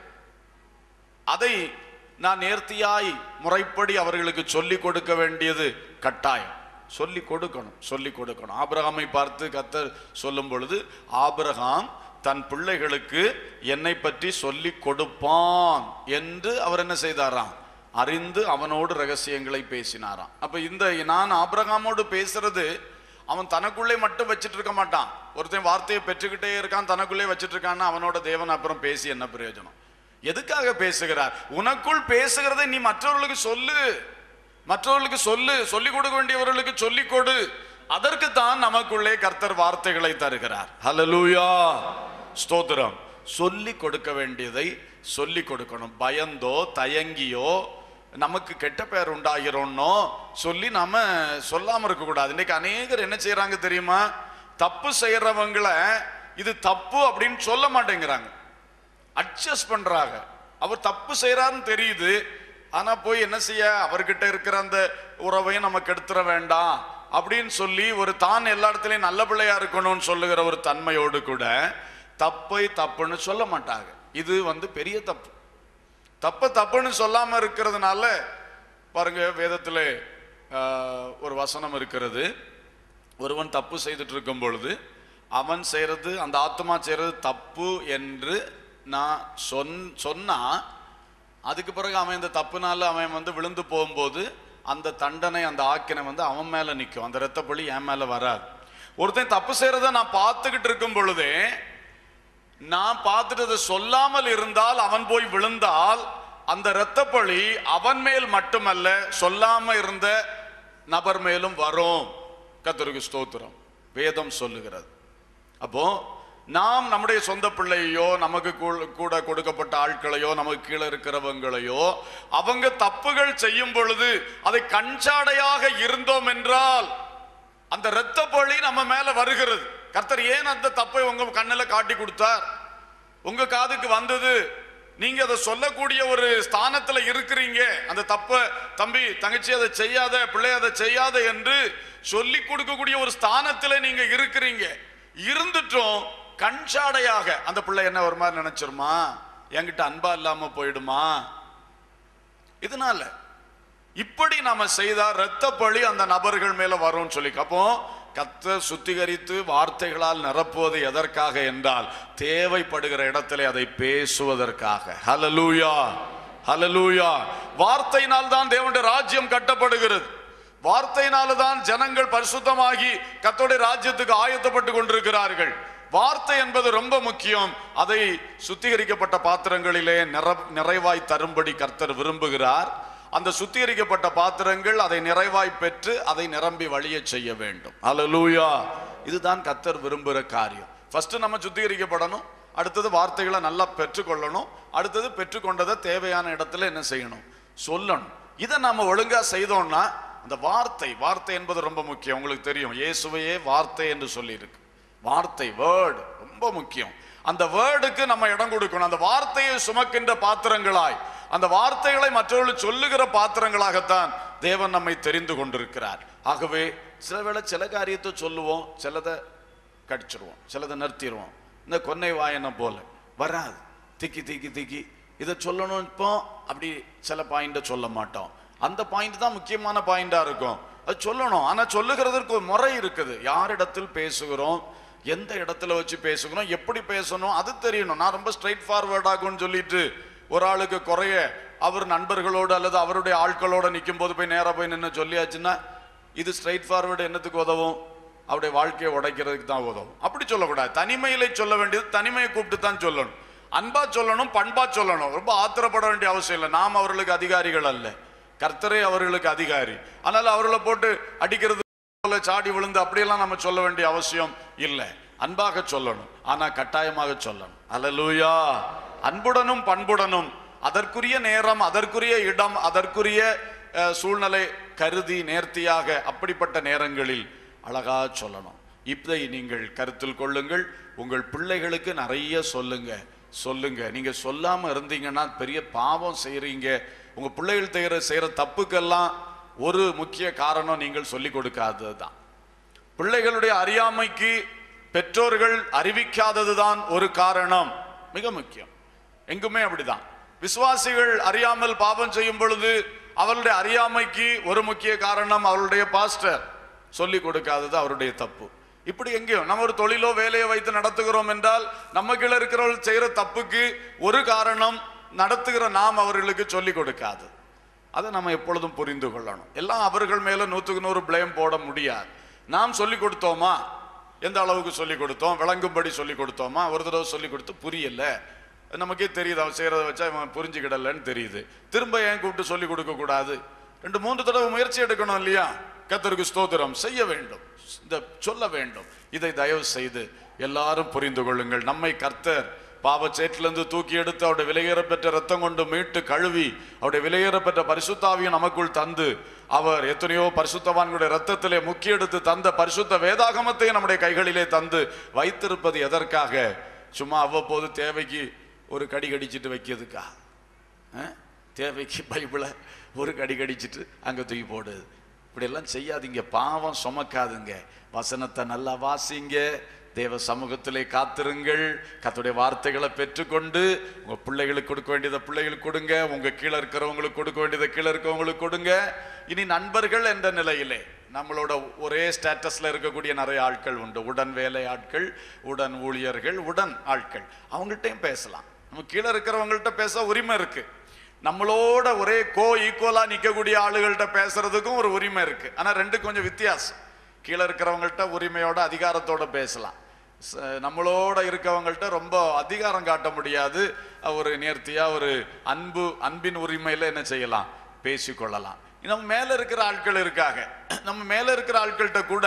S1: அதை நான் நேர்த்தியாய் முறைப்படி அவர்களுக்கு சொல்லி கொடுக்க வேண்டியது கட்டாயம் சொல்லி கொடுக்கணும் சொல்லி கொடுக்கணும் ஆபிரகாமை பார்த்து கத்தர் சொல்லும் பொழுது ஆபிரகாம் தன் பிள்ளைகளுக்கு என்னை பற்றி சொல்லி கொடுப்பான் என்று அவர் என்ன செய்தாராம் அறிந்து அவனோடு ரகசியங்களை பேசினாராம் அப்ப இந்த நான் ஆபிரகாமோடு பேசுறது அவன் தனக்குள்ளே மட்டும் வச்சிட்டு இருக்க மாட்டான் ஒருத்தன் வார்த்தையை பெற்றுக்கிட்டே இருக்கான் தனக்குள்ளே வச்சிட்டு இருக்கான்னா அவனோட தேவன் அப்புறம் பேசி என்ன பிரயோஜனம் எதுக்காக பேசுகிறார் உனக்குள் பேசுகிறதை நீ மற்றவர்களுக்கு சொல்லு மற்றவர்களுக்கு சொல்லு சொல்லிக் கொடுக்க வேண்டியவர்களுக்கு சொல்லிக் கொடு அதற்கு தான் நமக்குள்ளே கர்த்தர் வார்த்தைகளை தருகிறார் ஹalleluya ஸ்தோத்திரம் சொல்லி கொடுக்க வேண்டியதை சொல்லி கொடுக்கணும் பயந்தோ தயங்கியோ நமக்கு கெட்ட பேர் உண்டாகிறோன்னோ சொல்லி நாம சொல்லாம இருக்க கூடாது இன்னைக்கு அநேகர் என்ன செய்யறாங்க தெரியுமா தப்பு செய்யறவங்களை இது தப்பு அப்படின்னு சொல்ல மாட்டேங்கிறாங்க அட்ஜஸ்ட் பண்றாங்க அவர் தப்பு செய்யறாருன்னு தெரியுது ஆனா போய் என்ன செய்ய அவர்கிட்ட இருக்கிற அந்த உறவையும் நம்ம கெடுத்துற வேண்டாம் அப்படின்னு சொல்லி ஒரு தான் எல்லா இடத்துலயும் நல்ல பிள்ளையா இருக்கணும்னு சொல்லுகிற ஒரு தன்மையோடு கூட தப்பை தப்புன்னு சொல்ல மாட்டாங்க இது வந்து பெரிய தப்பு தப்ப தப்புன்னு சொல்லாம இருக்கிறதுனால பாருங்க வேதத்துல ஆஹ், ஒரு வசனம் இருக்கிறது ஒருவன் தப்பு செய்துட்டு இருக்கும் பொழுது அவன் செய்யறது அந்த ஆத்மா செய்யறது தப்பு என்று நான் சொன் சொன்னா அதுக்கு பிறகு அவன் இந்த தப்புனால அவன் வந்து விழுந்து போகும்போது அந்த தண்டனை அந்த ஆக்கினை வந்து அவன் மேல நிற்கும் அந்த இரத்த பழி என் மேல வராது ஒருத்தன் தப்பு செய்யறத நான் பார்த்துக்கிட்டு இருக்கும் பொழுதே நான் பார்த்துட்டு அதை சொல்லாமல் இருந்தால் அவன் போய் விழுந்தால் அந்த இரத்தப்பழி அவன் மேல் மட்டுமல்ல சொல்லாம இருந்த நபர் மேலும் வரும் கத்தருக்கு ஸ்தோத்திரம் வேதம் சொல்லுகிறது அப்போ நாம் நம்முடைய சொந்த பிள்ளையோ நமக்கு கூ- கூட கொடுக்கப்பட்ட ஆட்களையோ நமக்கு கீழே இருக்கிறவங்களையோ அவங்க தப்புகள் செய்யும் பொழுது அதை கஞ்சாடையாக இருந்தோம் என்றால் அந்த இரத்த பழி நம்ம மேல வருகிறது கர்த்தர் ஏன் அந்த தப்பை உங்க கண்ணுல காட்டி கொடுத்தார் உங்க காதுக்கு வந்தது நீங்க அதை சொல்லக்கூடிய ஒரு ஸ்தானத்துல இருக்கிறீங்க அந்த தப்ப தம்பி தங்கச்சி அதை செய்யாத பிள்ளை அதை செய்யாத என்று சொல்லி கொடுக்கக்கூடிய ஒரு ஸ்தானத்துல நீங்க இருக்கிறீங்க இருந்துட்டும் கண்சாடையாக அந்த பிள்ளை என்ன ஒரு மாதிரி நினைச்சிருமா என்கிட்ட அன்பா இல்லாம போயிடுமா இதனால இப்படி நாம செய்தா இரத்த பழி அந்த நபர்கள் மேல வரும்னு சொல்லி அப்போ கத்த சுத்திகரித்து வார்த்தைகளால் நிரப்புவது எதற்காக என்றால் தேவைப்படுகிற இடத்திலே அதை பேசுவதற்காக ஹலலூயா ஹலலூயா வார்த்தையினால் தான் தேவனுடைய ராஜ்யம் கட்டப்படுகிறது வார்த்தையினால தான் ஜனங்கள் பரிசுத்தமாகி கத்தோடைய ராஜ்யத்துக்கு ஆயத்தப்பட்டு கொண்டிருக்கிறார்கள் வார்த்தை என்பது ரொம்ப முக்கியம் அதை சுத்திகரிக்கப்பட்ட பாத்திரங்களிலே நிற நிறைவாய் தரும்படி கர்த்தர் விரும்புகிறார் அந்த சுத்திகரிக்கப்பட்ட பாத்திரங்கள் அதை நிறைவாய் பெற்று அதை நிரம்பி வழியச் செய்ய வேண்டும் அல்லேலூயா இதுதான் கர்த்தர் விரும்புகிற காரியம் ஃபர்ஸ்ட் நம்ம சுத்திகரிக்கப்படணும் அடுத்தது வார்த்தைகளை நல்லா பெற்றுக்கொள்ளணும் அடுத்தது பெற்றுக்கொண்டதை தேவையான இடத்துல என்ன செய்யணும் சொல்லணும் இதை நாம ஒழுங்கா செய்தோம்னா அந்த வார்த்தை வார்த்தை என்பது ரொம்ப முக்கியம் உங்களுக்கு தெரியும் இயேசுவையே வார்த்தை என்று சொல்லியிருக்கு வார்த்தை வேர்டு ரொம்ப முக்கியம் அந்த வேர்டுக்கு நம்ம இடம் கொடுக்கணும் அந்த வார்த்தையை சுமக்கின்ற பாத்திரங்களாய் அந்த வார்த்தைகளை மற்றவர்கள் சொல்லுகிற பாத்திரங்களாகத்தான் தேவன் நம்மை தெரிந்து கொண்டிருக்கிறார் ஆகவே சில வேளை சில காரியத்தை சொல்லுவோம் சிலதை கடிச்சிருவோம் சிலதை நிறுத்திடுவோம் இந்த கொன்னை வாயனை போல வராது திக்கி திக்கி திக்கி இதை சொல்லணும் இப்போ அப்படி சில பாயிண்ட சொல்ல மாட்டோம் அந்த பாயிண்ட் தான் முக்கியமான பாயிண்டா இருக்கும் அது சொல்லணும் ஆனா சொல்லுகிறதற்கு ஒரு முறை இருக்குது யாரிடத்தில் பேசுகிறோம் எந்த இடத்துல வச்சு பேசுகிறோம் எப்படி பேசணும் அது தெரியணும் நான் ரொம்ப ஸ்ட்ரைட் ஃபார்வர்டாகும்னு சொல்லிட்டு ஒரு ஆளுக்கு குறைய அவர் நண்பர்களோடு அல்லது அவருடைய ஆட்களோட நிற்கும் போது போய் நேரா போய் நின்று சொல்லியாச்சுன்னா இது ஸ்ட்ரைட் ஃபார்வர்டு என்னத்துக்கு உதவும் அவருடைய வாழ்க்கையை உடைக்கிறதுக்கு தான் உதவும் அப்படி சொல்லக்கூடாது தனிமையில சொல்ல வேண்டியது தனிமையை கூப்பிட்டு தான் சொல்லணும் அன்பா சொல்லணும் பண்பா சொல்லணும் ரொம்ப ஆத்திரப்பட வேண்டிய அவசியம் இல்லை நாம் அவர்களுக்கு அதிகாரிகள் அல்ல கர்த்தரே அவர்களுக்கு அதிகாரி அதனால அவர்களை போட்டு அடிக்கிறது போல சாடி விழுந்து அப்படியெல்லாம் நம்ம சொல்ல வேண்டிய அவசியம் இல்லை அன்பாக சொல்லணும் ஆனா கட்டாயமாக சொல்லணும் அல்லேலூயா அன்புடனும் பண்புடனும் அதற்குரிய நேரம் அதற்குரிய இடம் அதற்குரிய அஹ், சூழ்நிலை கருதி நேர்த்தியாக அப்படிப்பட்ட நேரங்களில் அழகா சொல்லணும் இதை நீங்கள் கருத்தில் கொள்ளுங்கள் உங்கள் பிள்ளைகளுக்கு நிறைய சொல்லுங்க சொல்லுங்க நீங்க சொல்லாம இருந்தீங்கன்னா பெரிய பாவம் செய்றீங்க உங்க பிள்ளைகள் செய்கிற செய்யற தப்புக்கெல்லாம் ஒரு முக்கிய காரணம் நீங்கள் சொல்லிக் கொடுக்காதது தான் பிள்ளைகளுடைய அறியாமைக்கு பெற்றோர்கள் அறிவிக்காததுதான் ஒரு காரணம் மிக முக்கியம் எங்குமே அப்படிதான் விசுவாசிகள் அறியாமல் பாவம் செய்யும் பொழுது அவருடைய அறியாமைக்கு ஒரு முக்கிய காரணம் அவருடைய பாஸ்டர் சொல்லி கொடுக்காதது அவருடைய தப்பு இப்படி எங்கேயும் நம்ம ஒரு தொழிலோ வேலையோ வைத்து நடத்துகிறோம் என்றால் நம்ம கீழே இருக்கிறவர்கள் செய்யற தப்புக்கு ஒரு காரணம் நடத்துகிற நாம் அவர்களுக்கு சொல்லி கொடுக்காது அதை நம்ம எப்பொழுதும் புரிந்து கொள்ளணும் எல்லாம் அவர்கள் மேல நூற்றுக்கு நூறு பிளேம் போட முடியாது நாம் சொல்லி கொடுத்தோமா எந்த அளவுக்கு சொல்லி கொடுத்தோம் விளங்கும்படி சொல்லி கொடுத்தோமா ஒரு தடவை சொல்லி கொடுத்து புரியல நமக்கே தெரியுது அவன் செய்யறத வச்சா இவன் புரிஞ்சுக்கிடலன்னு தெரியுது திரும்ப ஏன் கூப்பிட்டு சொல்லி கொடுக்க கூடாது ரெண்டு மூன்று தடவை முயற்சி எடுக்கணும் இல்லையா கத்தருக்கு ஸ்தோத்திரம் செய்ய வேண்டும் இந்த சொல்ல வேண்டும் இதை தயவு செய்து எல்லாரும் புரிந்து கொள்ளுங்கள் நம்மை கர்த்தர் பாவச்சேற்றிலிருந்து தூக்கி எடுத்து அவருடைய விலையேற பெற்ற ரத்தம் கொண்டு மீட்டு கழுவி அவருடைய விலையேற பெற்ற பரிசுத்தாவியும் நமக்குள் தந்து அவர் எத்தனையோ பரிசுத்தவான்களுடைய ரத்தத்திலே முக்கிய எடுத்து தந்த பரிசுத்த வேதாகமத்தை நம்முடைய கைகளிலே தந்து வைத்திருப்பது எதற்காக சும்மா அவ்வப்போது தேவைக்கு ஒரு கடி கடிச்சிட்டு வைக்கிறதுக்கா ஆ? தேவைக்கு பைபிளை ஒரு கடி கடிச்சிட்டு அங்கே தூக்கி போடுது இப்படியெல்லாம் செய்யாதீங்க பாவம் சுமக்காதுங்க வசனத்தை நல்லா வாசிங்க தேவ சமூகத்திலே காத்திருங்கள் கர்த்தருடைய வார்த்தைகளை பெற்றுக்கொண்டு உங்க பிள்ளைகளுக்கு கொடுக்க வேண்டியதை பிள்ளைகளுக்கு கொடுங்க உங்க கீழே இருக்கிறவங்களுக்கு கொடுக்க வேண்டியதை கீழே இருக்கிறவங்களுக்கு கொடுங்க இனி நண்பர்கள் என்ற நிலையிலே நம்மளோட ஒரே ஸ்டேட்டஸ்ல இருக்கக்கூடிய நிறைய ஆட்கள் உண்டு உடன் வேலை ஆட்கள் உடன் ஊழியர்கள் உடன் ஆட்கள் அவங்கள்ட்டையும் பேசலாம் நம்ம கீழே இருக்கிறவங்கள்ட்ட பேச உரிமை இருக்கு நம்மளோட ஒரே கோ ஈக்குவலா நிக்கக்கூடிய ஆளுகள்கிட்ட பேசுறதுக்கும் ஒரு உரிமை இருக்கு ஆனா ரெண்டு கொஞ்சம் வித்தியாசம் கீழே இருக்கிறவங்கள்ட்ட உரிமையோட அதிகாரத்தோட பேசலாம் ச- நம்மளோட இருக்கவங்கள்ட்ட ரொம்ப அதிகாரம் காட்ட முடியாது ஒரு நேர்த்தியா ஒரு அன்பு அன்பின் உரிமையில என்ன செய்யலாம் பேசிக்கொள்ளலாம் நம்ம மேல இருக்கிற ஆட்கள் இருக்காங்க நம்ம மேல இருக்கிற ஆட்கள்கிட்ட கூட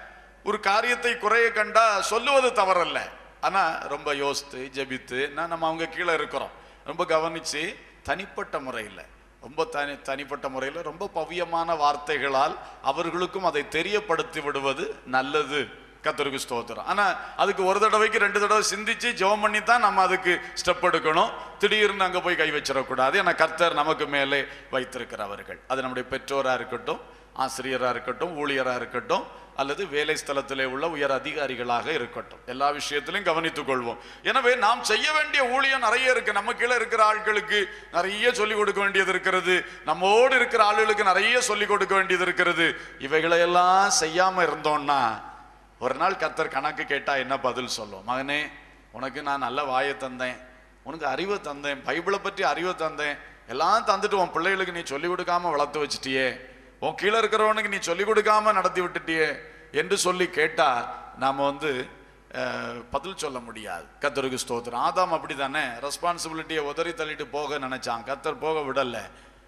S1: ஒரு காரியத்தை குறைய கண்டா சொல்லுவது தவறல்ல ஆனா ரொம்ப யோசித்து ஜெபித்து நான் நம்ம அவங்க கீழே இருக்கிறோம் ரொம்ப கவனிச்சு தனிப்பட்ட முறையில் ரொம்ப தனி தனிப்பட்ட முறையில் ரொம்ப பவ்யமான வார்த்தைகளால் அவர்களுக்கும் அதை தெரியப்படுத்தி விடுவது நல்லது கத்தருக்கு ஸ்தோத்திரம் ஆனா அதுக்கு ஒரு தடவைக்கு ரெண்டு தடவை சிந்திச்சு ஜெபம் பண்ணி தான் நம்ம அதுக்கு ஸ்டெப் எடுக்கணும் திடீர்னு அங்க போய் கை வச்சிடக்கூடாது ஏன்னா கர்த்தர் நமக்கு மேலே வைத்திருக்கிறவர்கள் அது நம்முடைய பெற்றோரா இருக்கட்டும் ஆசிரியரா இருக்கட்டும் ஊழியரா இருக்கட்டும் அல்லது வேலை ஸ்தலத்திலே உள்ள உயர் அதிகாரிகளாக இருக்கட்டும் எல்லா விஷயத்திலும் கவனித்துக் கொள்வோம் எனவே நாம் செய்ய வேண்டிய ஊழியம் நிறைய இருக்கு நம்ம கீழே இருக்கிற ஆட்களுக்கு நிறைய சொல்லிக் கொடுக்க வேண்டியது இருக்கிறது நம்மோடு இருக்கிற ஆளுகளுக்கு நிறைய சொல்லிக் கொடுக்க வேண்டியது இருக்கிறது இவைகளை எல்லாம் செய்யாம இருந்தோம்னா ஒரு நாள் கர்த்தர் கணக்கு கேட்டா என்ன பதில் சொல்லும் மகனே உனக்கு நான் நல்ல வாயை தந்தேன் உனக்கு அறிவை தந்தேன் பைபிளை பற்றி அறிவை தந்தேன் எல்லாம் தந்துட்டு உன் பிள்ளைகளுக்கு நீ சொல்லி கொடுக்காம வளர்த்து வச்சிட்டியே உன் கீழே இருக்கிறவனுக்கு நீ சொல்லி கொடுக்காம நடத்தி விட்டுட்டியே என்று சொல்லி கேட்டா நாம வந்து அஹ், பதில் சொல்ல முடியாது கத்தருக்கு ஸ்தோத்திரம் ஆதாம் அப்படிதானே ரெஸ்பான்சிபிலிட்டியை உதறி தள்ளிட்டு போக நினைச்சான் கத்தர் போக விடல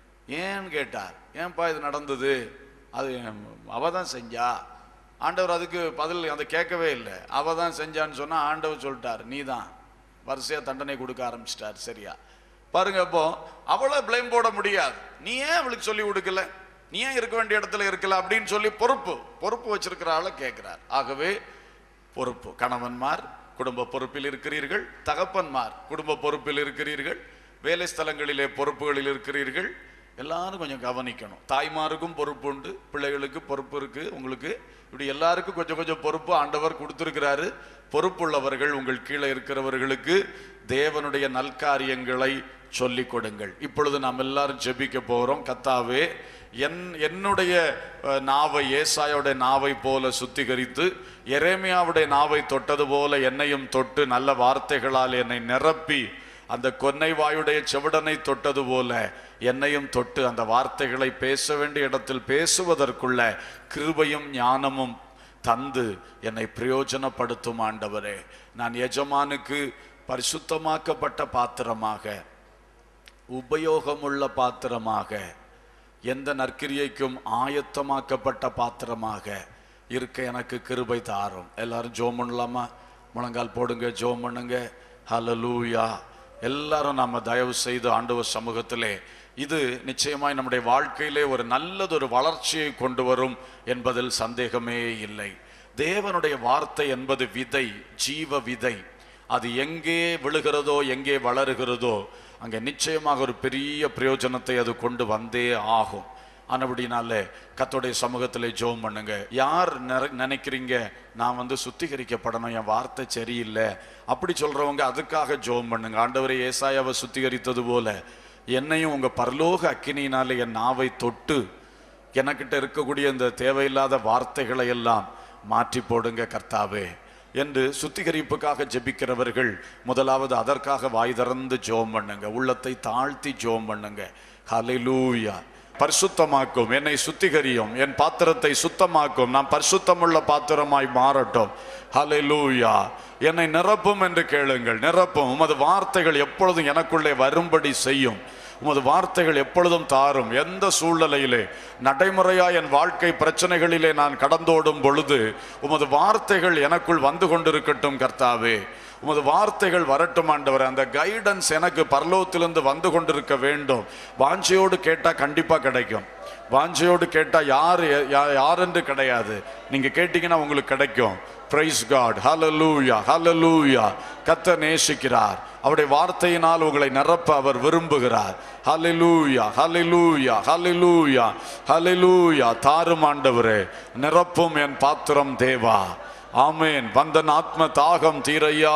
S1: ஏன்னு கேட்டார் ஏன்பா இது நடந்தது அது அவ தான் செஞ்சா ஆண்டவர் அதுக்கு பதில் அதை கேட்கவே இல்லை அவ தான் செஞ்சான்னு சொன்னா ஆண்டவர் சொல்லிட்டார் நீ தான் வரிசையா தண்டனை கொடுக்க ஆரம்பிச்சிட்டார் சரியா பாருங்க அப்போ அவளை ப்ளேம் போட முடியாது நீ ஏன் அவளுக்கு சொல்லி கொடுக்கல நீ ஏன் இருக்க வேண்டிய இடத்துல இருக்கல அப்படின்னு சொல்லி பொறுப்பு பொறுப்பு வச்சிருக்கிற ஆளை கேட்கிறார் ஆகவே பொறுப்பு கணவன்மார் குடும்ப பொறுப்பில் இருக்கிறீர்கள் தகப்பன்மார் குடும்ப பொறுப்பில் இருக்கிறீர்கள் வேலை ஸ்தலங்களிலே பொறுப்புகளில் இருக்கிறீர்கள் எல்லாரும் கொஞ்சம் கவனிக்கணும் தாய்மாருக்கும் பொறுப்பு உண்டு பிள்ளைகளுக்கு பொறுப்பு இருக்கு உங்களுக்கு இப்படி எல்லாருக்கும் கொஞ்சம் கொஞ்சம் பொறுப்பு ஆண்டவர் கொடுத்திருக்கிறாரு பொறுப்புள்ளவர்கள் உங்கள் கீழே இருக்கிறவர்களுக்கு தேவனுடைய நல்காரியங்களை சொல்லிக் கொடுங்கள் இப்பொழுது நாம் எல்லாரும் ஜெபிக்க போறோம் கத்தாவே என் என்னுடைய அஹ், நாவை ஏசாயோட நாவை போல சுத்திகரித்து எரேமியாவுடைய நாவை தொட்டது போல என்னையும் தொட்டு நல்ல வார்த்தைகளால் என்னை நிரப்பி அந்த கொன்னை வாயுடைய செவிடனை தொட்டது போல என்னையும் தொட்டு அந்த வார்த்தைகளை பேச வேண்டிய இடத்தில் பேசுவதற்குள்ள கிருபையும் ஞானமும் தந்து என்னை பிரயோஜனப்படுத்தும் ஆண்டவரே நான் எஜமானுக்கு பரிசுத்தமாக்கப்பட்ட பாத்திரமாக உபயோகமுள்ள பாத்திரமாக எந்த நற்கிரியைக்கும் ஆயத்தமாக்கப்பட்ட பாத்திரமாக இருக்க எனக்கு கிருபை தாரும் எல்லாரும் ஜோம் பண்ணலாமா முழங்கால் போடுங்க ஜோம் பண்ணுங்க ஹalleluya எல்லாரும் நாம தயவு செய்து ஆண்டவர் சமூகத்திலே இது நிச்சயமாய் நம்முடைய வாழ்க்கையிலே ஒரு நல்லதொரு வளர்ச்சியை கொண்டு வரும் என்பதில் சந்தேகமே இல்லை தேவனுடைய வார்த்தை என்பது விதை ஜீவ விதை அது எங்கே விழுகிறதோ எங்கே வளருகிறதோ அங்கே நிச்சயமாக ஒரு பெரிய பிரயோஜனத்தை அது கொண்டு வந்தே ஆகும் ஆனபடினாலே கத்தோடைய சமூகத்தில் ஜெபம் பண்ணுங்க யார் நிற- நினைக்கிறீங்க நான் வந்து சுத்திகரிக்கப்படணும் என் வார்த்தை சரியில்லை அப்படி சொல்றவங்க அதுக்காக ஜெபம் பண்ணுங்க ஆண்டவரை ஏசாயாவை சுத்திகரித்தது போல என்னையும் உங்க பரலோக அக்கினியினாலே என் நாவை தொட்டு எனக்கிட்ட இருக்கக்கூடிய இந்த தேவையில்லாத வார்த்தைகளை எல்லாம் மாற்றி போடுங்க கர்த்தாவே என்று சுத்திகரிப்புக்காக ஜெபிக்கிறவர்கள் முதலாவது அதற்காக வாய் திறந்து ஜெபம் பண்ணுங்க உள்ளத்தை தாழ்த்தி ஜெபம் பண்ணுங்க ஹalleluya பரிசுத்தமாக்கும் என்னை சுத்திகரியும் என் பாத்திரத்தை சுத்தமாக்கும் நான் பரிசுத்தமுள்ள பாத்திரமாய் மாறட்டும் ஹalleluya என்னை நிரப்பும் என்று கேளுங்கள் நிரப்பும் உமது வார்த்தைகள் எப்பொழுதும் எனக்குள்ளே வரும்படி செய்யும் உமது வார்த்தைகள் எப்பொழுதும் தாரும் எந்த சூழ்நிலையிலே நடைமுறையா என் வாழ்க்கை பிரச்சனைகளிலே நான் கடந்தோடும் பொழுது உமது வார்த்தைகள் எனக்குள் வந்து கொண்டிருக்கட்டும் கர்த்தாவே உமது வார்த்தைகள் வரட்டும் ஆண்டவர் அந்த கைடன்ஸ் எனக்கு பரலோகத்திலிருந்து வந்து கொண்டிருக்க வேண்டும் வாஞ்சையோடு கேட்டா கண்டிப்பா கிடைக்கும் வாஞ்சையோடு கேட்டா யார் யா- யாரென்று கிடையாது நீங்க கேட்டீங்கன்னா உங்களுக்கு கிடைக்கும் பிரைஸ் காட் ஹalleluya ஹalleluya கத்த நேசிக்கிறார் அவருடைய வார்த்தையினால் உங்களை நிரப்ப அவர் விரும்புகிறார் ஹalleluya ஹalleluya ஹalleluya ஹalleluya தாரும் ஆண்டவரே நிரப்பும் என் பாத்திரம் தேவா ஆமேன் வந்தன் ஆத்ம தாகம் தீரையா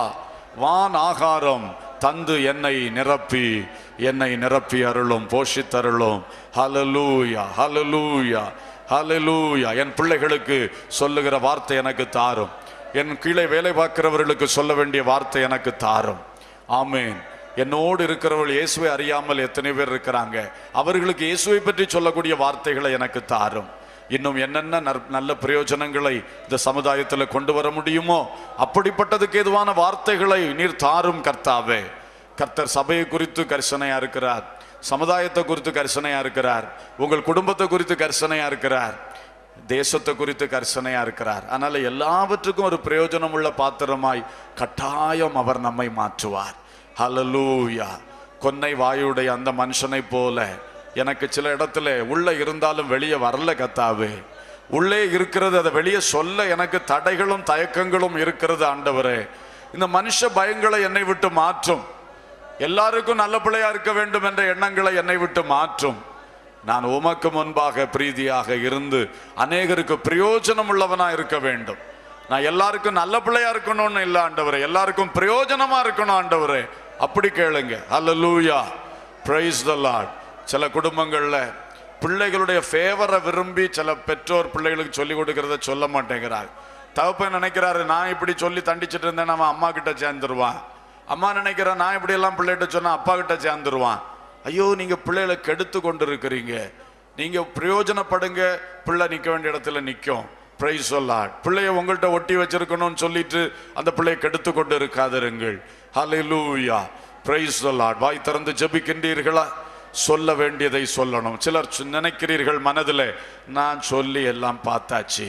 S1: வான் ஆகாரம் தந்து என்னை நிரப்பி என்னை நிரப்பி அருளும் போஷித்தருளும் ஹalleluya ஹalleluya ஹalleluya என் பிள்ளைகளுக்கு சொல்லுகிற வார்த்தை எனக்கு தாரும் என் கீழே வேலை பார்க்கிறவர்களுக்கு சொல்ல வேண்டிய வார்த்தை எனக்கு தாரும் ஆமேன் என்னோடு இருக்கிறவர்கள் இயேசுவை அறியாமல் எத்தனை பேர் இருக்கிறாங்க அவர்களுக்கு இயேசுவை பற்றி சொல்லக்கூடிய வார்த்தைகளை எனக்கு தாரும் இன்னும் என்னென்ன நற்- நல்ல பிரயோஜனங்களை இந்த சமுதாயத்தில் கொண்டு வர முடியுமோ அப்படிப்பட்டதுக்கு ஏதுவான வார்த்தைகளை நீர் தாரும் கர்த்தாவே கர்த்தர் சபையை குறித்து கரிசனையா இருக்கிறார் சமுதாயத்தை குறித்து கரிசனையா இருக்கிறார் உங்கள் குடும்பத்தை குறித்து கரிசனையா இருக்கிறார் தேசத்தை குறித்து கரிசனையா இருக்கிறார் அதனால எல்லாவற்றுக்கும் ஒரு பிரயோஜனம் உள்ள பாத்திரமாய் கட்டாயம் அவர் நம்மை மாற்றுவார் ஹalleluya கொன்னை வாயுடைய அந்த மனுஷனை போல எனக்கு சில இடத்துல உள்ள இருந்தாலும் வெளியே வரல கத்தாவே உள்ளே இருக்கிறது அதை வெளியே சொல்ல எனக்கு தடைகளும் தயக்கங்களும் இருக்கிறது ஆண்டவரே இந்த மனுஷ பயங்களை என்னை விட்டு மாற்றும் எல்லாருக்கும் நல்ல பிள்ளையா இருக்க வேண்டும் என்ற எண்ணங்களை என்னை விட்டு மாற்றும் நான் உமக்கு முன்பாக பிரீதியாக இருந்து அநேகருக்கு பிரயோஜனம் உள்ளவனா இருக்க வேண்டும் நான் எல்லாருக்கும் நல்ல பிள்ளையா இருக்கணும்னு இல்ல ஆண்டவரே எல்லாருக்கும் பிரயோஜனமா இருக்கணும் ஆண்டவரே அப்படி கேளுங்க அல்லூயா பிரைஸ் த லார்ட் சில குடும்பங்கள்ல பிள்ளைகளுடைய ஃபேவரை விரும்பி சில பெற்றோர் பிள்ளைகளுக்கு சொல்லி கொடுக்கறத சொல்ல மாட்டேங்கிறாங்க தகப்பன் நினைக்கிறாரு நான் இப்படி சொல்லி தண்டிச்சிட்டு இருந்தேன் நம்ம அம்மா கிட்ட சேர்ந்துருவான் அம்மா நினைக்கிறா நான் இப்படி எல்லாம் பிள்ளைகிட்ட சொன்னா அப்பா கிட்ட சேர்ந்துருவான் ஐயோ நீங்க பிள்ளைகளை கெடுத்து கொண்டு இருக்கிறீங்க நீங்க பிரயோஜனப்படுங்க பிள்ளை நிக்க வேண்டிய இடத்துல நிக்கும் பிரைஸ் சொல்லாட் பிள்ளைய உங்கள்கிட்ட ஒட்டி வச்சிருக்கணும்னு சொல்லிட்டு அந்த பிள்ளையை கெடுத்து கொண்டு இருக்காதிருங்கள் ஹalleluya பிரைஸ் சொல்லாட் வாய் திறந்து ஜெபிக்கின்றீர்களா சொல்ல வேண்டியதை சொல்லணும் சிலர் சொ- நினைக்கிறீர்கள் மனதில் நான் சொல்லி எல்லாம் பார்த்தாச்சு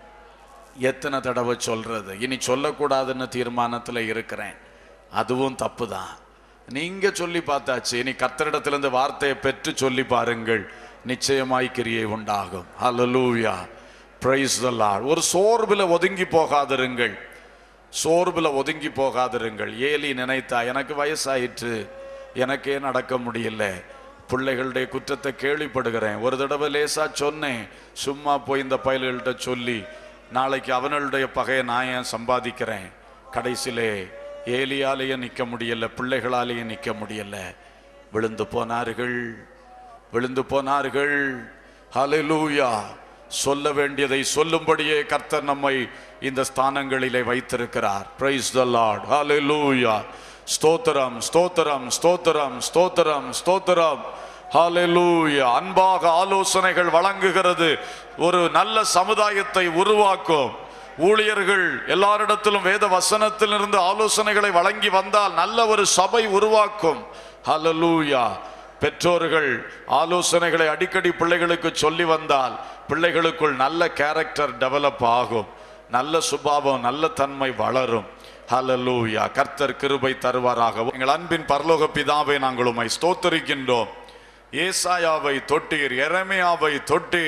S1: எத்தனை தடவை சொல்றது இனி சொல்லக்கூடாதுன்னு தீர்மானத்துல இருக்கிறேன் அதுவும் தப்பு தான் நீங்க சொல்லி பார்த்தாச்சு இனி கர்த்தரிடத்திலிருந்து வார்த்தையை பெற்று சொல்லி பாருங்கள் நிச்சயமாய் கிரியை உண்டாகும் ஹalleluya praise the lord ஒரு சோர்வுல ஒதுங்கி போகாதிருங்கள் சோர்வுல ஒதுங்கி போகாதிருங்கள் ஏலி நினைத்தா எனக்கு வயசாயிற்று எனக்கே நடக்க முடியல பிள்ளைகளுடைய குற்றத்தை கேள்விப்படுகிறேன் ஒரு தடவை லேசா சொன்னேன் சும்மா போய் இந்த பயல்கள்கிட்ட சொல்லி நாளைக்கு அவனுடைய பகையை நான் ஏன் சம்பாதிக்கிறேன் கடைசியிலே ஏலியாலேயே நிற்க முடியல பிள்ளைகளாலேயே நிற்க முடியல விழுந்து போனார்கள் விழுந்து போனார்கள் ஹalleluya சொல்ல வேண்டியதை சொல்லும்படியே கர்த்தர் நம்மை இந்த ஸ்தானங்களிலே வைத்திருக்கிறார் பிரைஸ் த லார்ட் ஹalleluya ஸ்தோத்திரம் ஸ்தோத்திரம் ஸ்தோத்திரம் ஸ்தோத்திரம் ஸ்தோத்திரம் ஹalleluya அன்பாக ஆலோசனைகள் வழங்குகிறது ஒரு நல்ல சமுதாயத்தை உருவாக்கும் ஊழியர்கள் எல்லாரிடத்திலும் வேத வசனத்திலிருந்து ஆலோசனைகளை வழங்கி வந்தால் நல்ல ஒரு சபை உருவாக்கும் ஹalleluya பெற்றோர்கள் ஆலோசனைகளை அடிக்கடி பிள்ளைகளுக்கு சொல்லி வந்தால் பிள்ளைகளுக்குள் நல்ல கேரக்டர் டெவலப் ஆகும் நல்ல சுபாவம் நல்ல தன்மை வளரும் ஹalleluya கர்த்தர் கிருபை தருவாராக எங்கள் அன்பின் பரலோக பிதாவை நாங்கள் உம்மை ஸ்தோத்தரிக்கின்றோம் ஏசாயாவை தொட்டீர் எரேமியாவை தொட்டீர்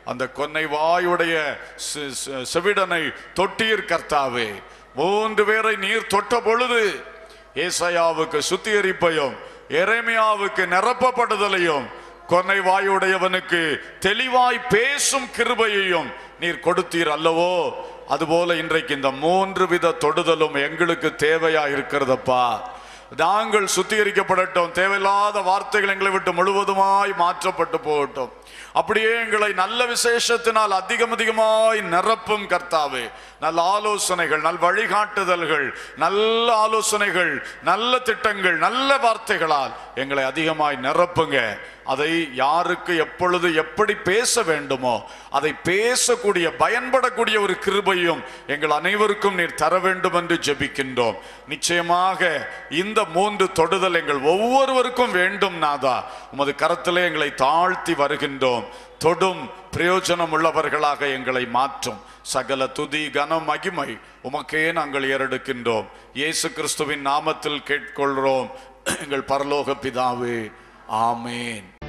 S1: அந்த கொன்னை வாயுடைய செ- செ- செவிடனை தொட்டீர் கர்த்தாவே மூன்று பேரை நீர் தொட்ட பொழுது ஏசாயாவுக்கு சுத்திகரிப்பையும் எரேமியாவுக்கு நிரப்பப்படுதலையும் கொன்னை வாயுடையவனுக்கு தெளிவாய் பேசும் கிருபையையும் நீர் கொடுத்தீர் அல்லவோ அதுபோல இன்றைக்கு இந்த மூன்று வித தொடுதலும் எங்களுக்கு தேவையா இருக்கிறதப்பா நாங்கள் சுத்திகரிக்கப்படட்டும் தேவையில்லாத வார்த்தைகள் எங்களை விட்டு முழுவதுமாய் மாற்றப்பட்டு போகட்டும் அப்படியே எங்களை நல்ல விசேஷத்தினால் அதிகம் அதிகமாய் நிரப்பும் கர்த்தாவே நல்ல ஆலோசனைகள் நல் வழிகாட்டுதல்கள் நல்ல ஆலோசனைகள் நல்ல திட்டங்கள் நல்ல வார்த்தைகளால் எங்களை அதிகமாய் நிரப்புங்க அதை யாருக்கு எப்பொழுது எப்படி பேச வேண்டுமோ அதை பேசக்கூடிய பயன்படக்கூடிய ஒரு கிருபையும் எங்கள் அனைவருக்கும் நீர் தர வேண்டும் என்று ஜெபிக்கின்றோம் நிச்சயமாக இந்த மூன்று தொடுதல் எங்கள் ஒவ்வொருவருக்கும் வேண்டும் நாதா உமது கரத்திலே எங்களை தாழ்த்தி வருகின்றோம் தொடும் பிரயோஜனம் உள்ளவர்களாக எங்களை மாற்றும் சகல துதி கன மகிமை உமக்கே நாங்கள் ஏறெடுக்கின்றோம் இயேசு கிறிஸ்துவின் நாமத்தில் கேட்கொள்கிறோம் எங்கள் பரலோக பிதாவே ஆமேன்